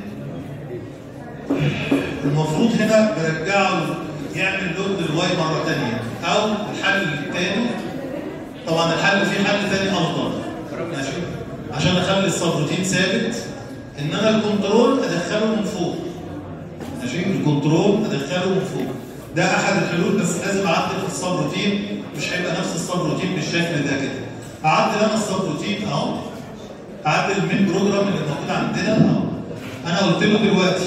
المفروض هنا برجعه يعمل لود للواي مره ثانيه او الحل الثاني طبعا الحل في حل ثاني افضل ماشي عشان اخلي السبروتين ثابت ان انا الكنترول ادخله من فوق ماشي الكنترول ادخله من فوق ده احد الحلول بس لازم اعدل في السبروتين مش هيبقى نفس السبروتين بالشكل ده كده اعدل انا السبروتين اهو اعدل المين بروجرام اللي موجود عندنا اهو انا قلت له دلوقتي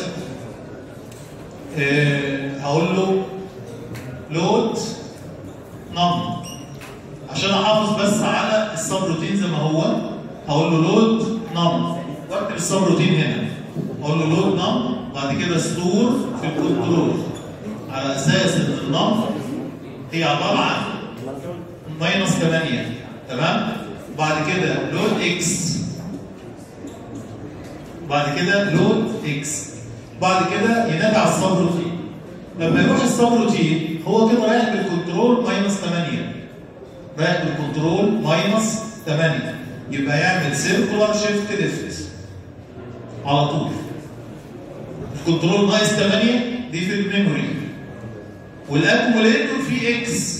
آه، هقول له لود نم عشان احافظ بس على السب روتين زي ما هو هقول له لود نم واكتب السب روتين هنا اقول له لود نم بعد كده ستور في الكنترول على اساس ان النم هي عباره عن ماينس 8 تمام وبعد كده لود اكس بعد كده لود اكس بعد كده ينادي على السب روتين لما يروح السب روتين هو كده رايح بالكنترول ماينس 8 رايح بالكنترول ماينس 8 يبقى يعمل سيركولار شيفت ليفت على طول الكنترول ناقص 8 دي في الميموري والاكوموليتور فيه اكس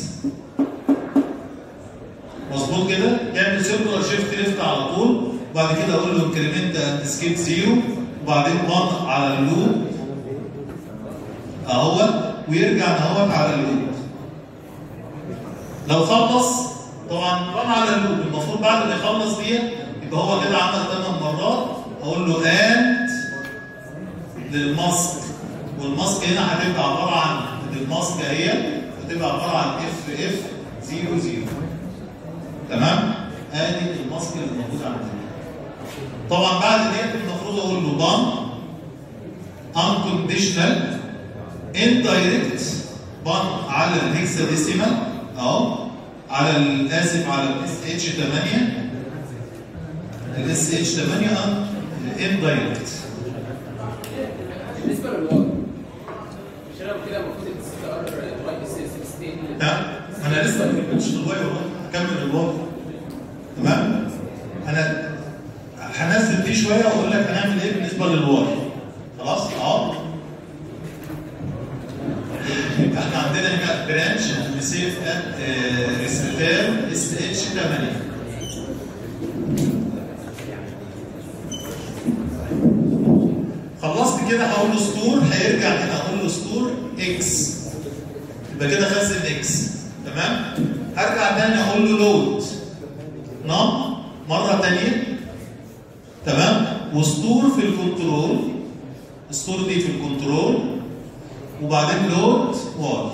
مظبوط كده يعمل سيركولار شيفت ليفت على طول وبعد كده اقول له انكريمنت اند سكيب زيرو وبعدين 1 على اللوب اهوت ويرجع اهوت على اللوب لو خلص طبعا 1 على اللوب المفروض بعد ما يخلص دي يبقى هو كده عمل 8 مرات اقول له اند للماسك والماسك هنا هتبقى عباره عن الماسك اهي هتبقى عباره عن اف اف 0 0 تمام ادي الماسك اللي موجود عندنا طبعا بعد ديت المفروض اقول له بان unconditional indirect بان على الهكساديسيمال اهو على ال- اسف على الاس اتش 8 الاس اتش 8 indirect بالنسبه للواي مش انا كده المفروض السي ار واي اس 16 تمام انا لسه ما كملتش الواي والله هكمل الواي تمام انا هنزل دي شويه واقول لك هنعمل ايه بالنسبه للواي خلاص اه يبقى احنا عندنا هنا برانش ريسيف ات ريسيتير اس اتش 8 خلصت كده هقول له ستور هيرجع هنا اقول له ستور اكس يبقى كده خزن اكس تمام هرجع تاني اقول له لود نم مره تانيه تمام وستور في الكنترول ستور دي في الكنترول وبعدين لود واي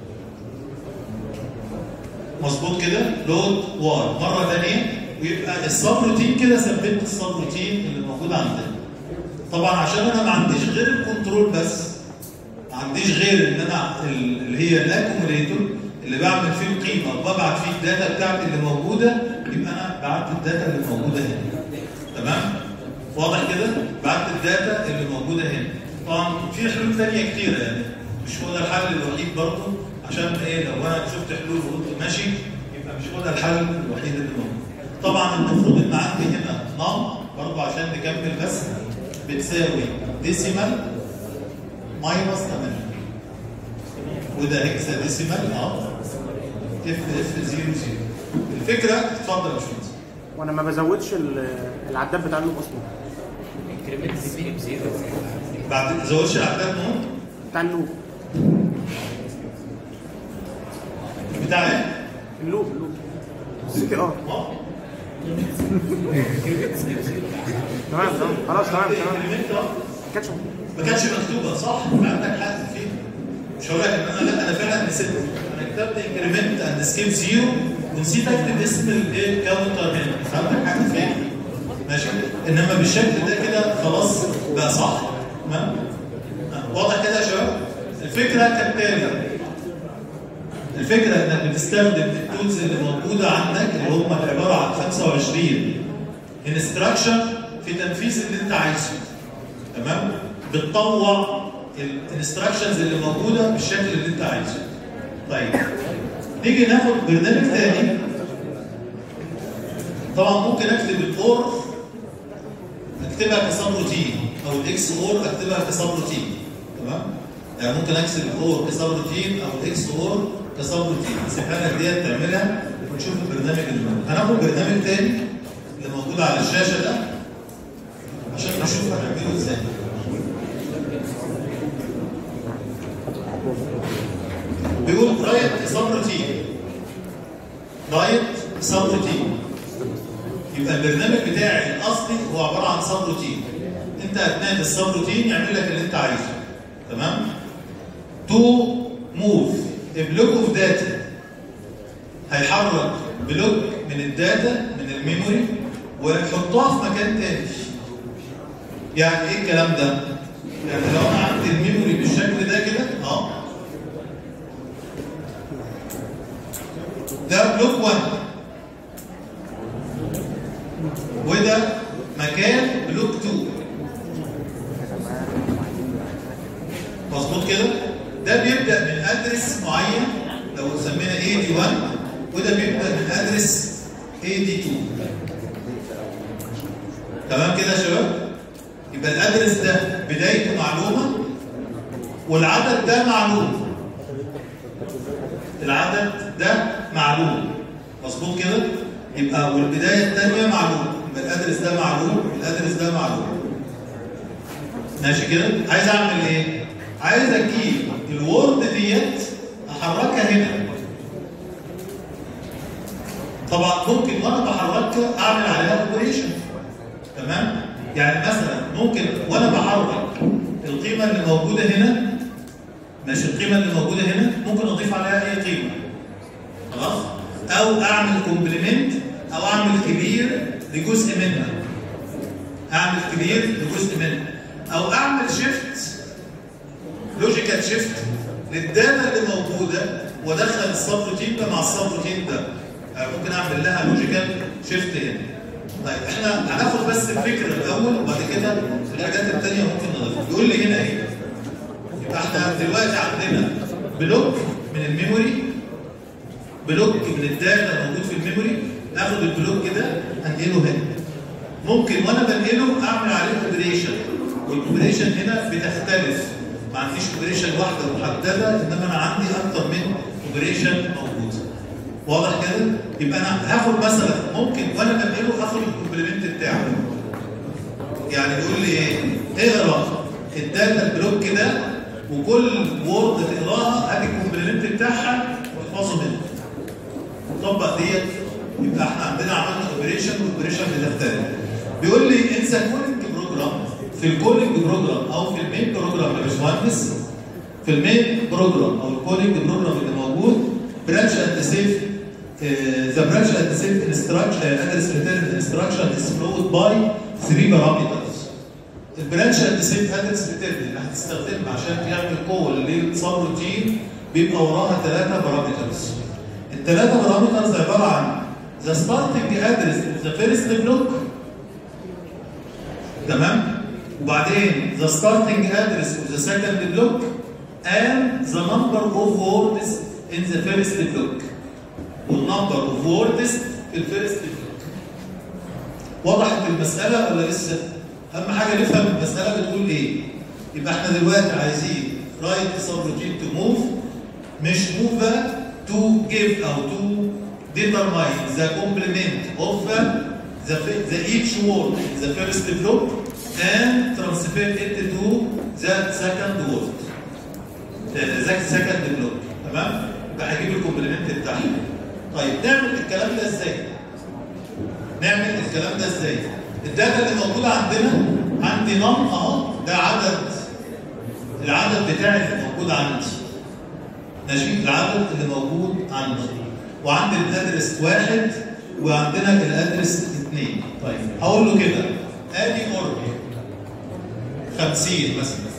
مظبوط كده لود واي مره تانيه ويبقى السب روتين كده ثبت السب روتين اللي موجود عندنا طبعا عشان انا ما عنديش غير الكنترول بس ما عنديش غير ان انا ال- اللي هي الاكوميليتور اللي بعمل فيه القيمه وببعت فيه الداتا بتاعتي اللي موجوده يبقى انا بعت الداتا اللي موجوده هنا تمام واضح كده بعت الداتا اللي موجوده هنا طبعا في حلول ثانيه كتيره يعني مش هو ده الحل الوحيد برضه عشان ايه لو انا شفت حلول وقلت ماشي يبقى مش هو ده الحل الوحيد اللي موجود طبعا المفروض ان عندي هنا نم برضه عشان نكمل بس بتساوي ديسيمال ماينس 8 وده هيكسا ديسيمال اه اف اف 0 0 الفكره اتفضل يا باشمهندس وانا ما بزودش ال- العداد بتاع اللوب اصلا increment skip zero بعد ما تزودش الاعداد نون بتاع اللوب بتاع ايه؟ اللوب اللوب سي تي ار اه تمام تمام خلاص تمام تمام الإليمنت ده ما كانتش ما كانتش مكتوبه صح عندك حق فيه مش هقول لك ان انا لا انا فعلا نسيت انا كتبت انكريمنت اند سكيب زيرو ونسيت اكتب اسم الايه كاونتر هنا عندك حق فيه ماشي انما بالشكل ده كده خلاص بقى صح تمام آه، واضح كده يا شباب الفكره كالتالي الفكره انك بتستخدم التولز اللي موجوده عندك اللي هم عباره عن 25 انستراكشن في تنفيذ اللي انت عايزه تمام بتطوع الانستراكشنز اللي موجوده بالشكل اللي انت عايزه طيب نيجي ناخد برنامج تاني طبعا ممكن اكتب الاور اكتبها كسب روتين او الاكس اور اكتبها كسب روتين تمام يعني ممكن اكتب الاور كسب روتين او الاكس اور كسب روتين سيبها لك ديت تعملها ونشوف البرنامج اللي موجود هناخد برنامج تاني اللي موجود على الشاشه ده عشان نشوف هنعمله ازاي بيقول رايت سب روتين رايت سب روتين يبقى البرنامج بتاعي الاصلي هو عباره عن سب روتين انت اثناء السب روتين يعمل لك اللي انت عايزه تمام تو موف بلوك اوف داتا هيحرك بلوك من الداتا من الميموري ويحطها في مكان تاني يعني ايه الكلام ده يعني لو انا عندي الميموري بالشكل ده كده اه ده بلوك 1 وده مكان بلوك 2 مظبوط كده ده بيبدا من ادرس معين لو سمينا اي دي 1 وده بيبدا من ادرس اي دي 2 تمام كده يا شباب يبقى الادرس ده بدايته معلومه والعدد ده معلوم العدد ده معلوم مظبوط كده يبقى والبدايه الثانيه معلوم يبقى الادرس ده معلوم والادرس ده معلوم ماشي كده عايز اعمل ايه عايز اجيب الوورد ديت احركها هنا طبعا ممكن وانا بحركها اعمل عليها اوبريشن تمام يعني مثلا ممكن وانا بحرك القيمه اللي موجوده هنا ماشي القيمه اللي موجوده هنا ممكن اضيف عليها اي قيمه خلاص او اعمل كومبلمنت او اعمل كبير لجزء منها اعمل كبير لجزء منها او اعمل شيفت لوجيكال شيفت للداتا اللي موجوده وادخل السب روتين ده مع السب روتين ده يعني ممكن اعمل لها لوجيكال شيفت هنا طيب احنا هناخد بس الفكره الاول وبعد كده الحاجات الثانيه ممكن نضيفها بيقول لي هنا ايه يبقى احنا دلوقتي عندنا بلوك من الميموري بلوك من الداتا موجود في الميموري ناخد البلوك ده انقله هنا ممكن وانا بنقله اعمل عليه اوبريشن والاوبريشن هنا بتختلف ما عنديش اوبريشن واحده محدده انما انا عندي اكتر من اوبريشن موجود واضح كده يبقى انا هاخد مثلا ممكن وانا بنقله اخد الكومبلمنت بتاعه يعني يقول لي ايه اقرا الداتا البلوك ده وكل وورد تقراها هات الكومبلمنت بتاعها واحفظه منه طبق ديت يبقى احنا عندنا عملنا اوبريشن والاوبريشن بتختلف بيقول لي انسى كولينج بروجرام في الكولينج بروجرام او في المين بروجرام يا باشمهندس في المين بروجرام او الكولينج بروجرام اللي موجود برانش اند سيف ذا برانش اند سيف انستراكشن ادرس ريتيرن انستراكشن از فلوت باي 3 بارامترز البرانش اند سيف ادرس ريتيرن اللي هتستخدمها عشان تعمل كول للسب روتين بيبقى وراها ثلاثه بارامترز الثلاثه بارامترز عباره عن ذا ستارتنج ادرس ذا فيرست بلوك تمام وبعدين ذا ستارتنج ادرس اوف ذا سكند بلوك and the number of words in the first block والنمبر اوف words في الفيرست بلوك وضحت المسألة ولا لسه؟ أهم حاجة نفهم المسألة بتقول إيه؟ يبقى إحنا دلوقتي عايزين رايت سبروتين تو موف مش موف بقى to give أو to determine the complement of the, the each word in the first block and transfer it to the second word. ذاك سكند بلوك تمام؟ يبقى هجيب الكومبلمنت بتاعها. طيب نعمل الكلام ده ازاي؟ نعمل الكلام ده ازاي؟ الداتا اللي موجوده عندنا عندي نم اهو ده عدد العدد بتاعي اللي موجود عندي. ماشي؟ العدد اللي موجود عندي. وعندي الادرس واحد وعندنا الادرس اثنين. طيب هقول له كده ادي اورج 50 مثلا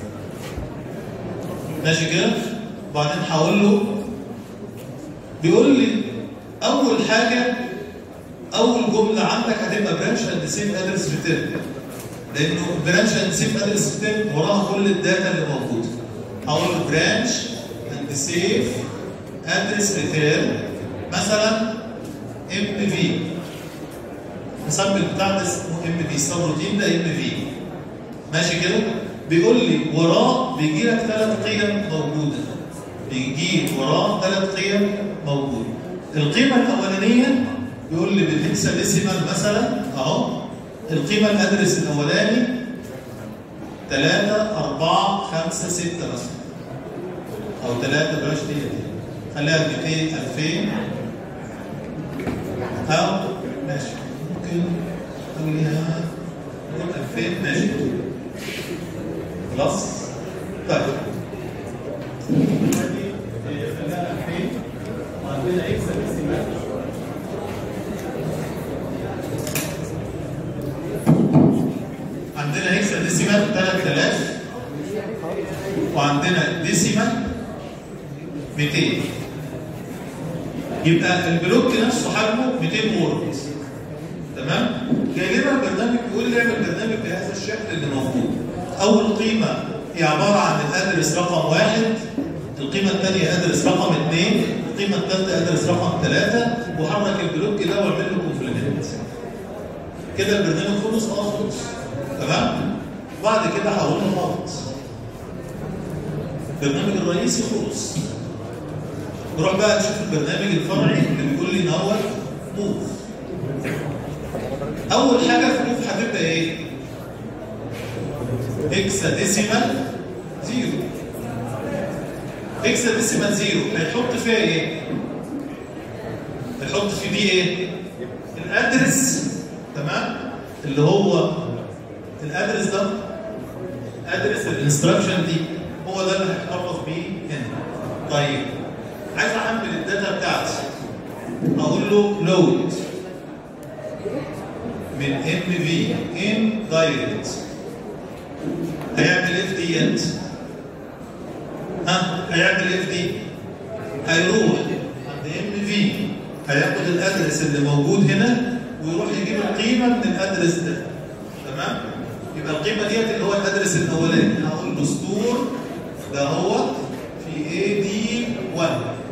ماشي كده وبعدين هقول له بيقول لي اول حاجه اول جمله عندك هتبقى برانش اند سيف ادرس ريتيرن لانه برانش اند سيف ادرس ريتيرن وراها كل الداتا اللي موجوده هقول له برانش اند سيف ادرس ريتيرن مثلا ام في السامبل بتاع ده اسمه ام في السب روتين ده ام في ماشي كده بيقول لي وراه بيجي لك ثلاث قيم موجوده بيجي وراه ثلاث قيم موجوده القيمه الاولانيه بيقول لي بالهكسا ديسيمال مثلا اهو القيمه الادرس الاولاني 3 4 5 6 مثلا او 3 بلاش دي خليها 200 2000 او ماشي ممكن نخليها 2000 ماشي خلاص طيب خليها 2000 وعندنا اكس ديسيمال عندنا هيكسا ديسيمال 3000 وعندنا ديسيمال 200 يبقى البلوك نفسه حجمه 200 وورد تمام جاي لنا البرنامج بيقول لي اعمل برنامج بهذا الشكل اللي موجود اول قيمه هي عباره عن الادرس رقم واحد القيمه الثانيه ادرس رقم اثنين القيمه الثالثه ادرس رقم ثلاثه وحرك البلوك ده واعمل له كومبلمنت كده البرنامج خلص اه خلص تمام بعد كده هقول له هابط البرنامج الرئيسي خلص نروح بقى نشوف البرنامج الفرعي اللي بيقول لي نور موف اول حاجه في موف هتبقى ايه اكسا ديسيمال زيرو اكسا ديسيمال زيرو هيحط فيها ايه هيحط في دي ايه الادرس تمام اللي هو الادرس ده ادرس الانستراكشن دي هو ده اللي هيحتفظ بيه هنا طيب عايز احمل الداتا بتاعتي اقول له لود من ام في ان دايركت هيعمل ايه في ديت ها هيعمل ايه في دي هيروح عند ام في هياخد الادرس اللي موجود هنا ويروح يجيب القيمه من الادرس ده تمام يبقى القيمه ديت اللي هو الادرس الاولاني هقول له ستور ده هو في اي دي 1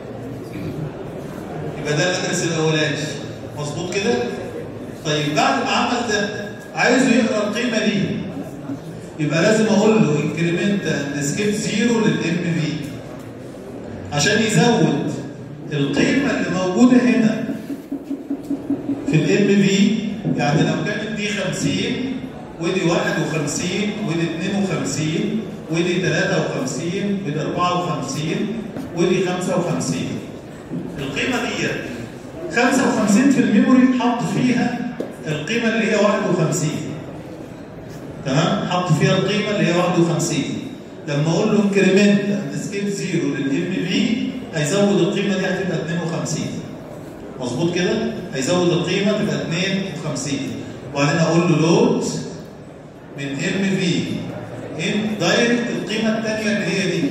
يبقى ده الادرس الاولاني مظبوط كده طيب بعد ما عمل ده عايزه يقرا القيمه دي يبقى لازم اقول له انكريمنت اند سكيب زيرو للام في عشان يزود القيمه اللي موجوده هنا في الام في يعني لو كانت دي 50 ودي 51 ودي 52 ودي 53 ودي 54 ودي 55 القيمه دي 55 في الميموري حط فيها القيمه اللي هي 51 تمام حط فيها القيمه اللي هي 51 لما اقول له انكريمنت اند سكيب زيرو للام في هيزود القيمه دي هتبقى 52 مظبوط كده هيزود القيمه تبقى 52 وبعدين اقول له لود من ام في ان دايركت القيمه الثانيه اللي هي دي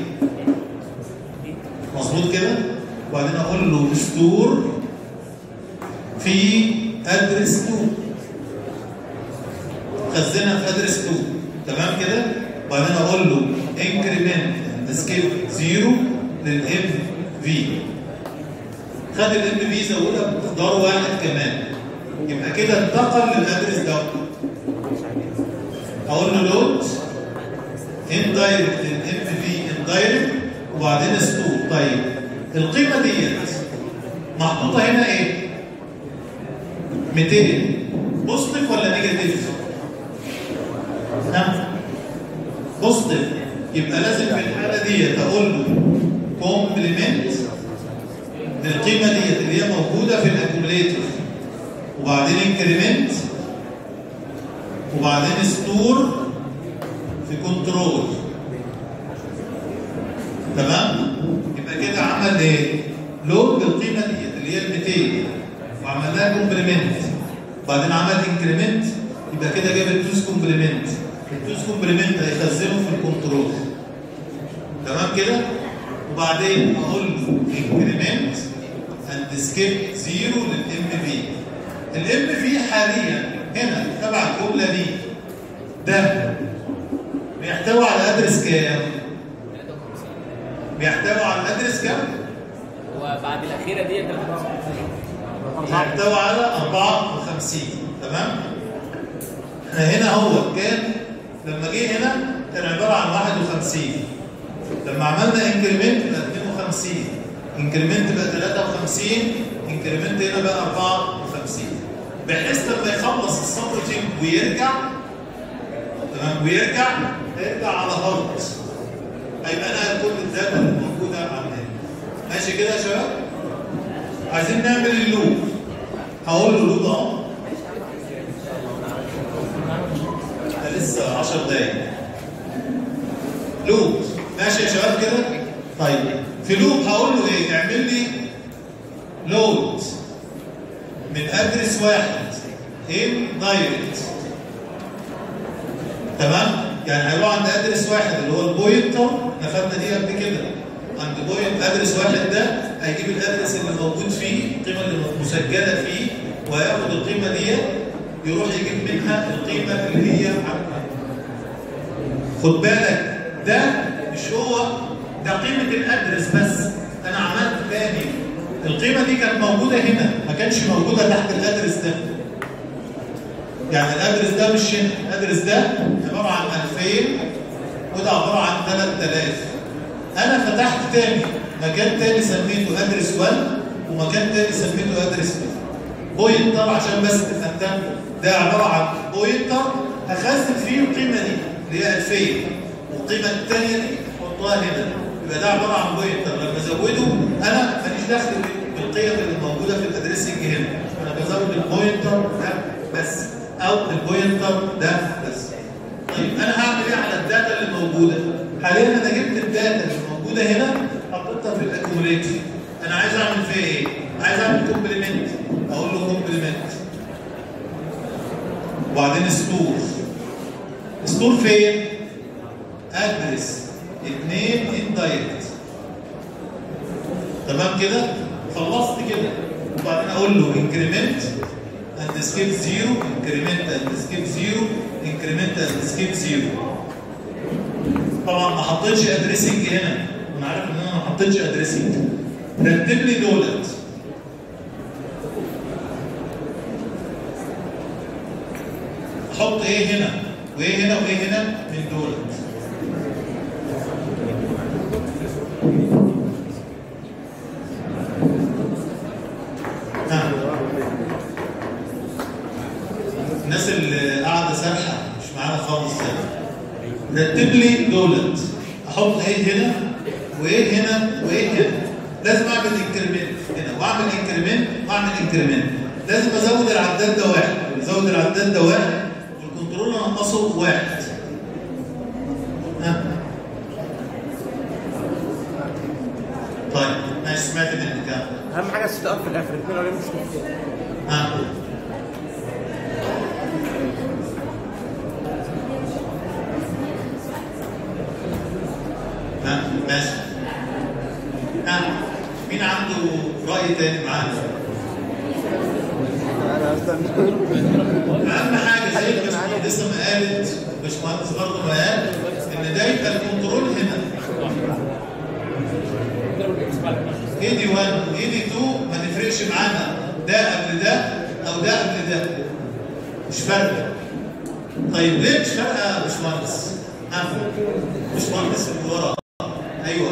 مظبوط كده وبعدين اقول له ستور في ادرس 2 خزنها في ادرس 2 تمام كده وبعدين اقول له انكريمنت اند سكيب زيرو للام في خد الام في زودها بمقدار واحد كمان يبقى كده انتقل للادرس ده اقول له لود ان دايركت الام في ان دايركت وبعدين ستور طيب القيمه ديت محطوطه هنا ايه 200 بوزيتيف ولا نيجاتيف نعم بوزيتيف يبقى لازم في الحاله ديت اقول له كومبلمنت للقيمه ديت اللي هي موجوده في الاكيوميليتور وبعدين انكريمنت وبعدين ستور في كنترول تمام يبقى كده عمل ايه لود بالقيمه ديت اللي هي ال 200 وعمل لها كومبلمنت وبعدين عمل انكريمنت يبقى كده جاب التوز كومبلمنت التوز كومبلمنت هيخزنه في الكنترول تمام كده وبعدين اقول له انكريمنت اند سكيب زيرو للام في الام في حاليا هنا تبع الجمله دي ده بيحتوي على ادرس كام؟ بيحتوي على الادرس كام؟ وبعد الاخيره دي 53 بيحتوي على 54 تمام؟ احنا هنا هو كان لما جه هنا كان عباره عن 51 لما عملنا انكريمنت بقى 52 انكريمنت بقى 53 انكريمنت هنا بقى 54 بحيث لما يخلص السطر دي ويرجع تمام ويرجع هيرجع على هارد هيبقى انا كل الداتا اللي موجوده عندنا ماشي كده يا شباب عايزين نعمل اللوب هقول له لوب اهو ده لسه 10 دقايق لوب ماشي يا شباب كده طيب في لوب هقول له ايه اعمل لي لود من ادرس واحد ان دايركت تمام يعني هيروح عند ادرس واحد اللي هو البوينتر نفذنا دي قبل كده عند بوينت ادرس واحد ده هيجيب الادرس اللي موجود فيه القيمه اللي مسجله فيه وهياخد القيمه دي يروح يجيب منها القيمه اللي هي عنها خد بالك ده مش هو ده قيمه الادرس بس انا عملت تاني القيمه دي كانت موجوده هنا ما كانش موجوده تحت الادرس ده يعني الادرس ده مش هنا الادرس ده عباره عن 2000 وده عباره عن 3000 انا فتحت تاني مكان تاني سميته ادرس 1 ومكان تاني سميته ادرس 2 بوينتر عشان بس تفهم ده عباره عن بوينتر هخزن فيه القيمه دي اللي هي 2000 والقيمه الثانيه دي احطها هنا يبقى ده عباره عن بوينتر لما ازوده انا ماليش دخل بالقيم اللي موجوده في الادريسنج هنا انا بزود البوينتر ده بس او البوينتر ده بس طيب انا هعمل ايه على الداتا اللي موجوده حاليا انا جبت الداتا اللي موجوده هنا حطيتها في الاكيوميليتر انا عايز اعمل فيها ايه عايز اعمل كومبلمنت اقول له كومبلمنت وبعدين ستور ستور فين ادرس اثنين اندايركت تمام كده خلصت كده وبعدين اقول له انكريمنت اند سكيب زيرو انكريمنت اند سكيب زيرو انكريمنت اند سكيب زيرو طبعا ما حطيتش ادريسنج هنا انا عارف ان انا ما حطيتش ادريسنج رتب لي دولت احط ايه هنا وايه هنا وايه هنا من دولت ها. الناس اللي قاعده سارحه مش معانا خالص يعني رتب لي دولت احط ايه هنا وايه هنا وايه هنا لازم اعمل انكريمنت هنا واعمل انكريمنت واعمل انكريمنت لازم ازود العداد ده واحد ازود العداد ده واحد والكنترول انقصه واحد ها طيب ماشي سمعت منك ها اهم حاجه الست اب في الاخر الاثنين ولا مش مشكله ها ها ماشي ها مين عنده رأي تاني معانا؟ أهم حاجة زي ما لسه ما قالت باشمهندس برضه ما قال إن ده يبقى الكنترول هنا اي دي 1 واي دي 2 ما تفرقش معانا ده قبل ده او ده قبل ده مش فارقه طيب ليه مش فارقه يا باشمهندس؟ ها باشمهندس اللي ورا ايوه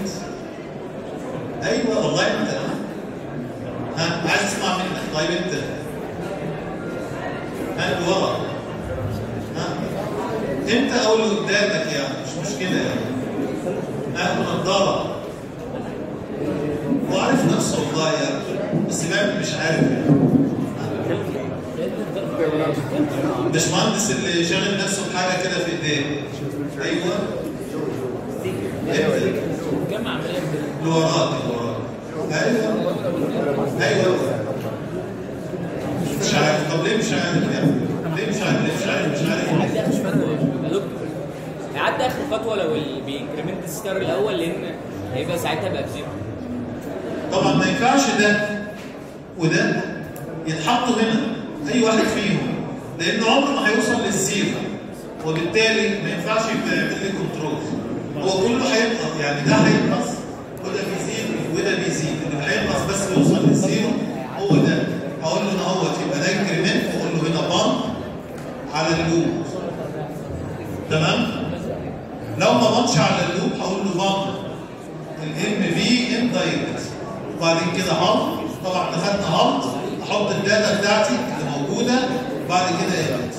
ايوه والله انت ها عايز اسمع منك طيب انت ها اللي ورا ها انت او اللي قدامك يعني مش مشكله يعني ها نضاره وعارف نفسه والله يعني بس بيعمل مش عارف يعني باشمهندس اللي شاغل نفسه بحاجه كده في ايديه ايوه انت جمع عمليه اللي وراك اللي وراك ايوه ايوه مش عارف طب ليه مش عارف يعني ليه مش عارف ليه مش عارف مش عارف يعدي اخر خطوه يا دكتور يعدي اخر خطوه لو اللي بينكريمنت الستار الاول لان هيبقى ساعتها بقى بزيرو طبعا ما ينفعش ده وده يتحطوا هنا اي واحد فيهم لان عمره ما هيوصل للزيرو وبالتالي ما ينفعش يبقى يعمل لي كنترول هو كله هينقص يعني ده هينقص وده بيزيد وده بيزيد اللي هينقص بس يوصل للزيرو هو ده هقول له ان هو يبقى ده انكريمنت واقول له هنا بامب على اللوب تمام لو ما بامبش على اللوب هقول له بامب الام في اندايركت وبعدين كده هالت طبعا دخلنا هالت احط الداتا بتاعتي اللي موجوده وبعد كده ايركت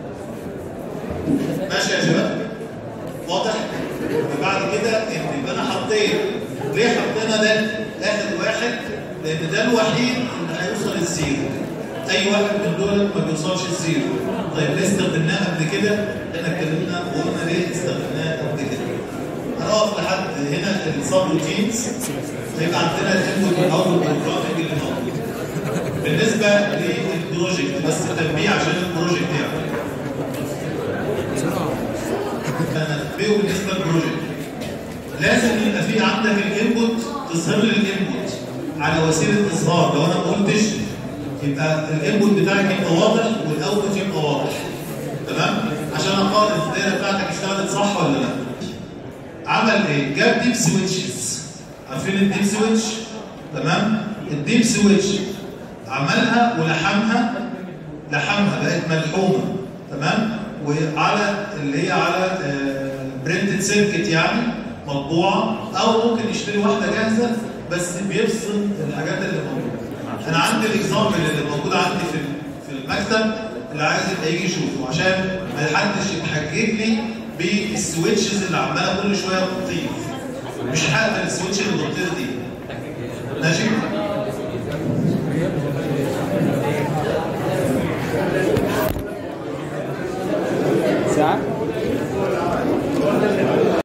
ماشي يا شباب واضح بعد كده ان يبقى انا حطيت ليه حطينا ده اخر واحد لان ده الوحيد اللي هيوصل الزيرو اي واحد من دول ما بيوصلش الزيرو طيب ليه استخدمناه قبل كده احنا اتكلمنا وقلنا ليه استخدمناه قبل كده هنقف لحد هنا السب روتينز هيبقى عندنا الانبوت او البروجرامنج اللي موجود بالنسبه للبروجكت بس تنبيه عشان البروجكت يعني تنبيه بالنسبه للبروجكت لازم يبقى في عندك الانبوت تظهر لي الانبوت على وسيله اظهار لو انا ما قلتش يبقى الانبوت بتاعك يبقى واضح والاوتبوت يبقى واضح تمام عشان اقارن الدايره بتاعتك اشتغلت صح ولا لا عمل ايه؟ جاب ديب سويتشز عارفين الديب سويتش؟ تمام؟ الديب سويتش عملها ولحمها لحمها بقت ملحومه تمام؟ وعلى اللي هي على برنتد سيركت يعني مطبوعه او ممكن يشتري واحده جاهزه بس بيفصل الحاجات اللي موجوده. انا عندي الاكزامبل اللي موجود عندي في في المكتب اللي عايز يبقى يجي يشوفه عشان ما حدش يتحجج لي بالسويتشز اللي عماله كل شويه بتطير. مش هقبل السويتش اللي بتطير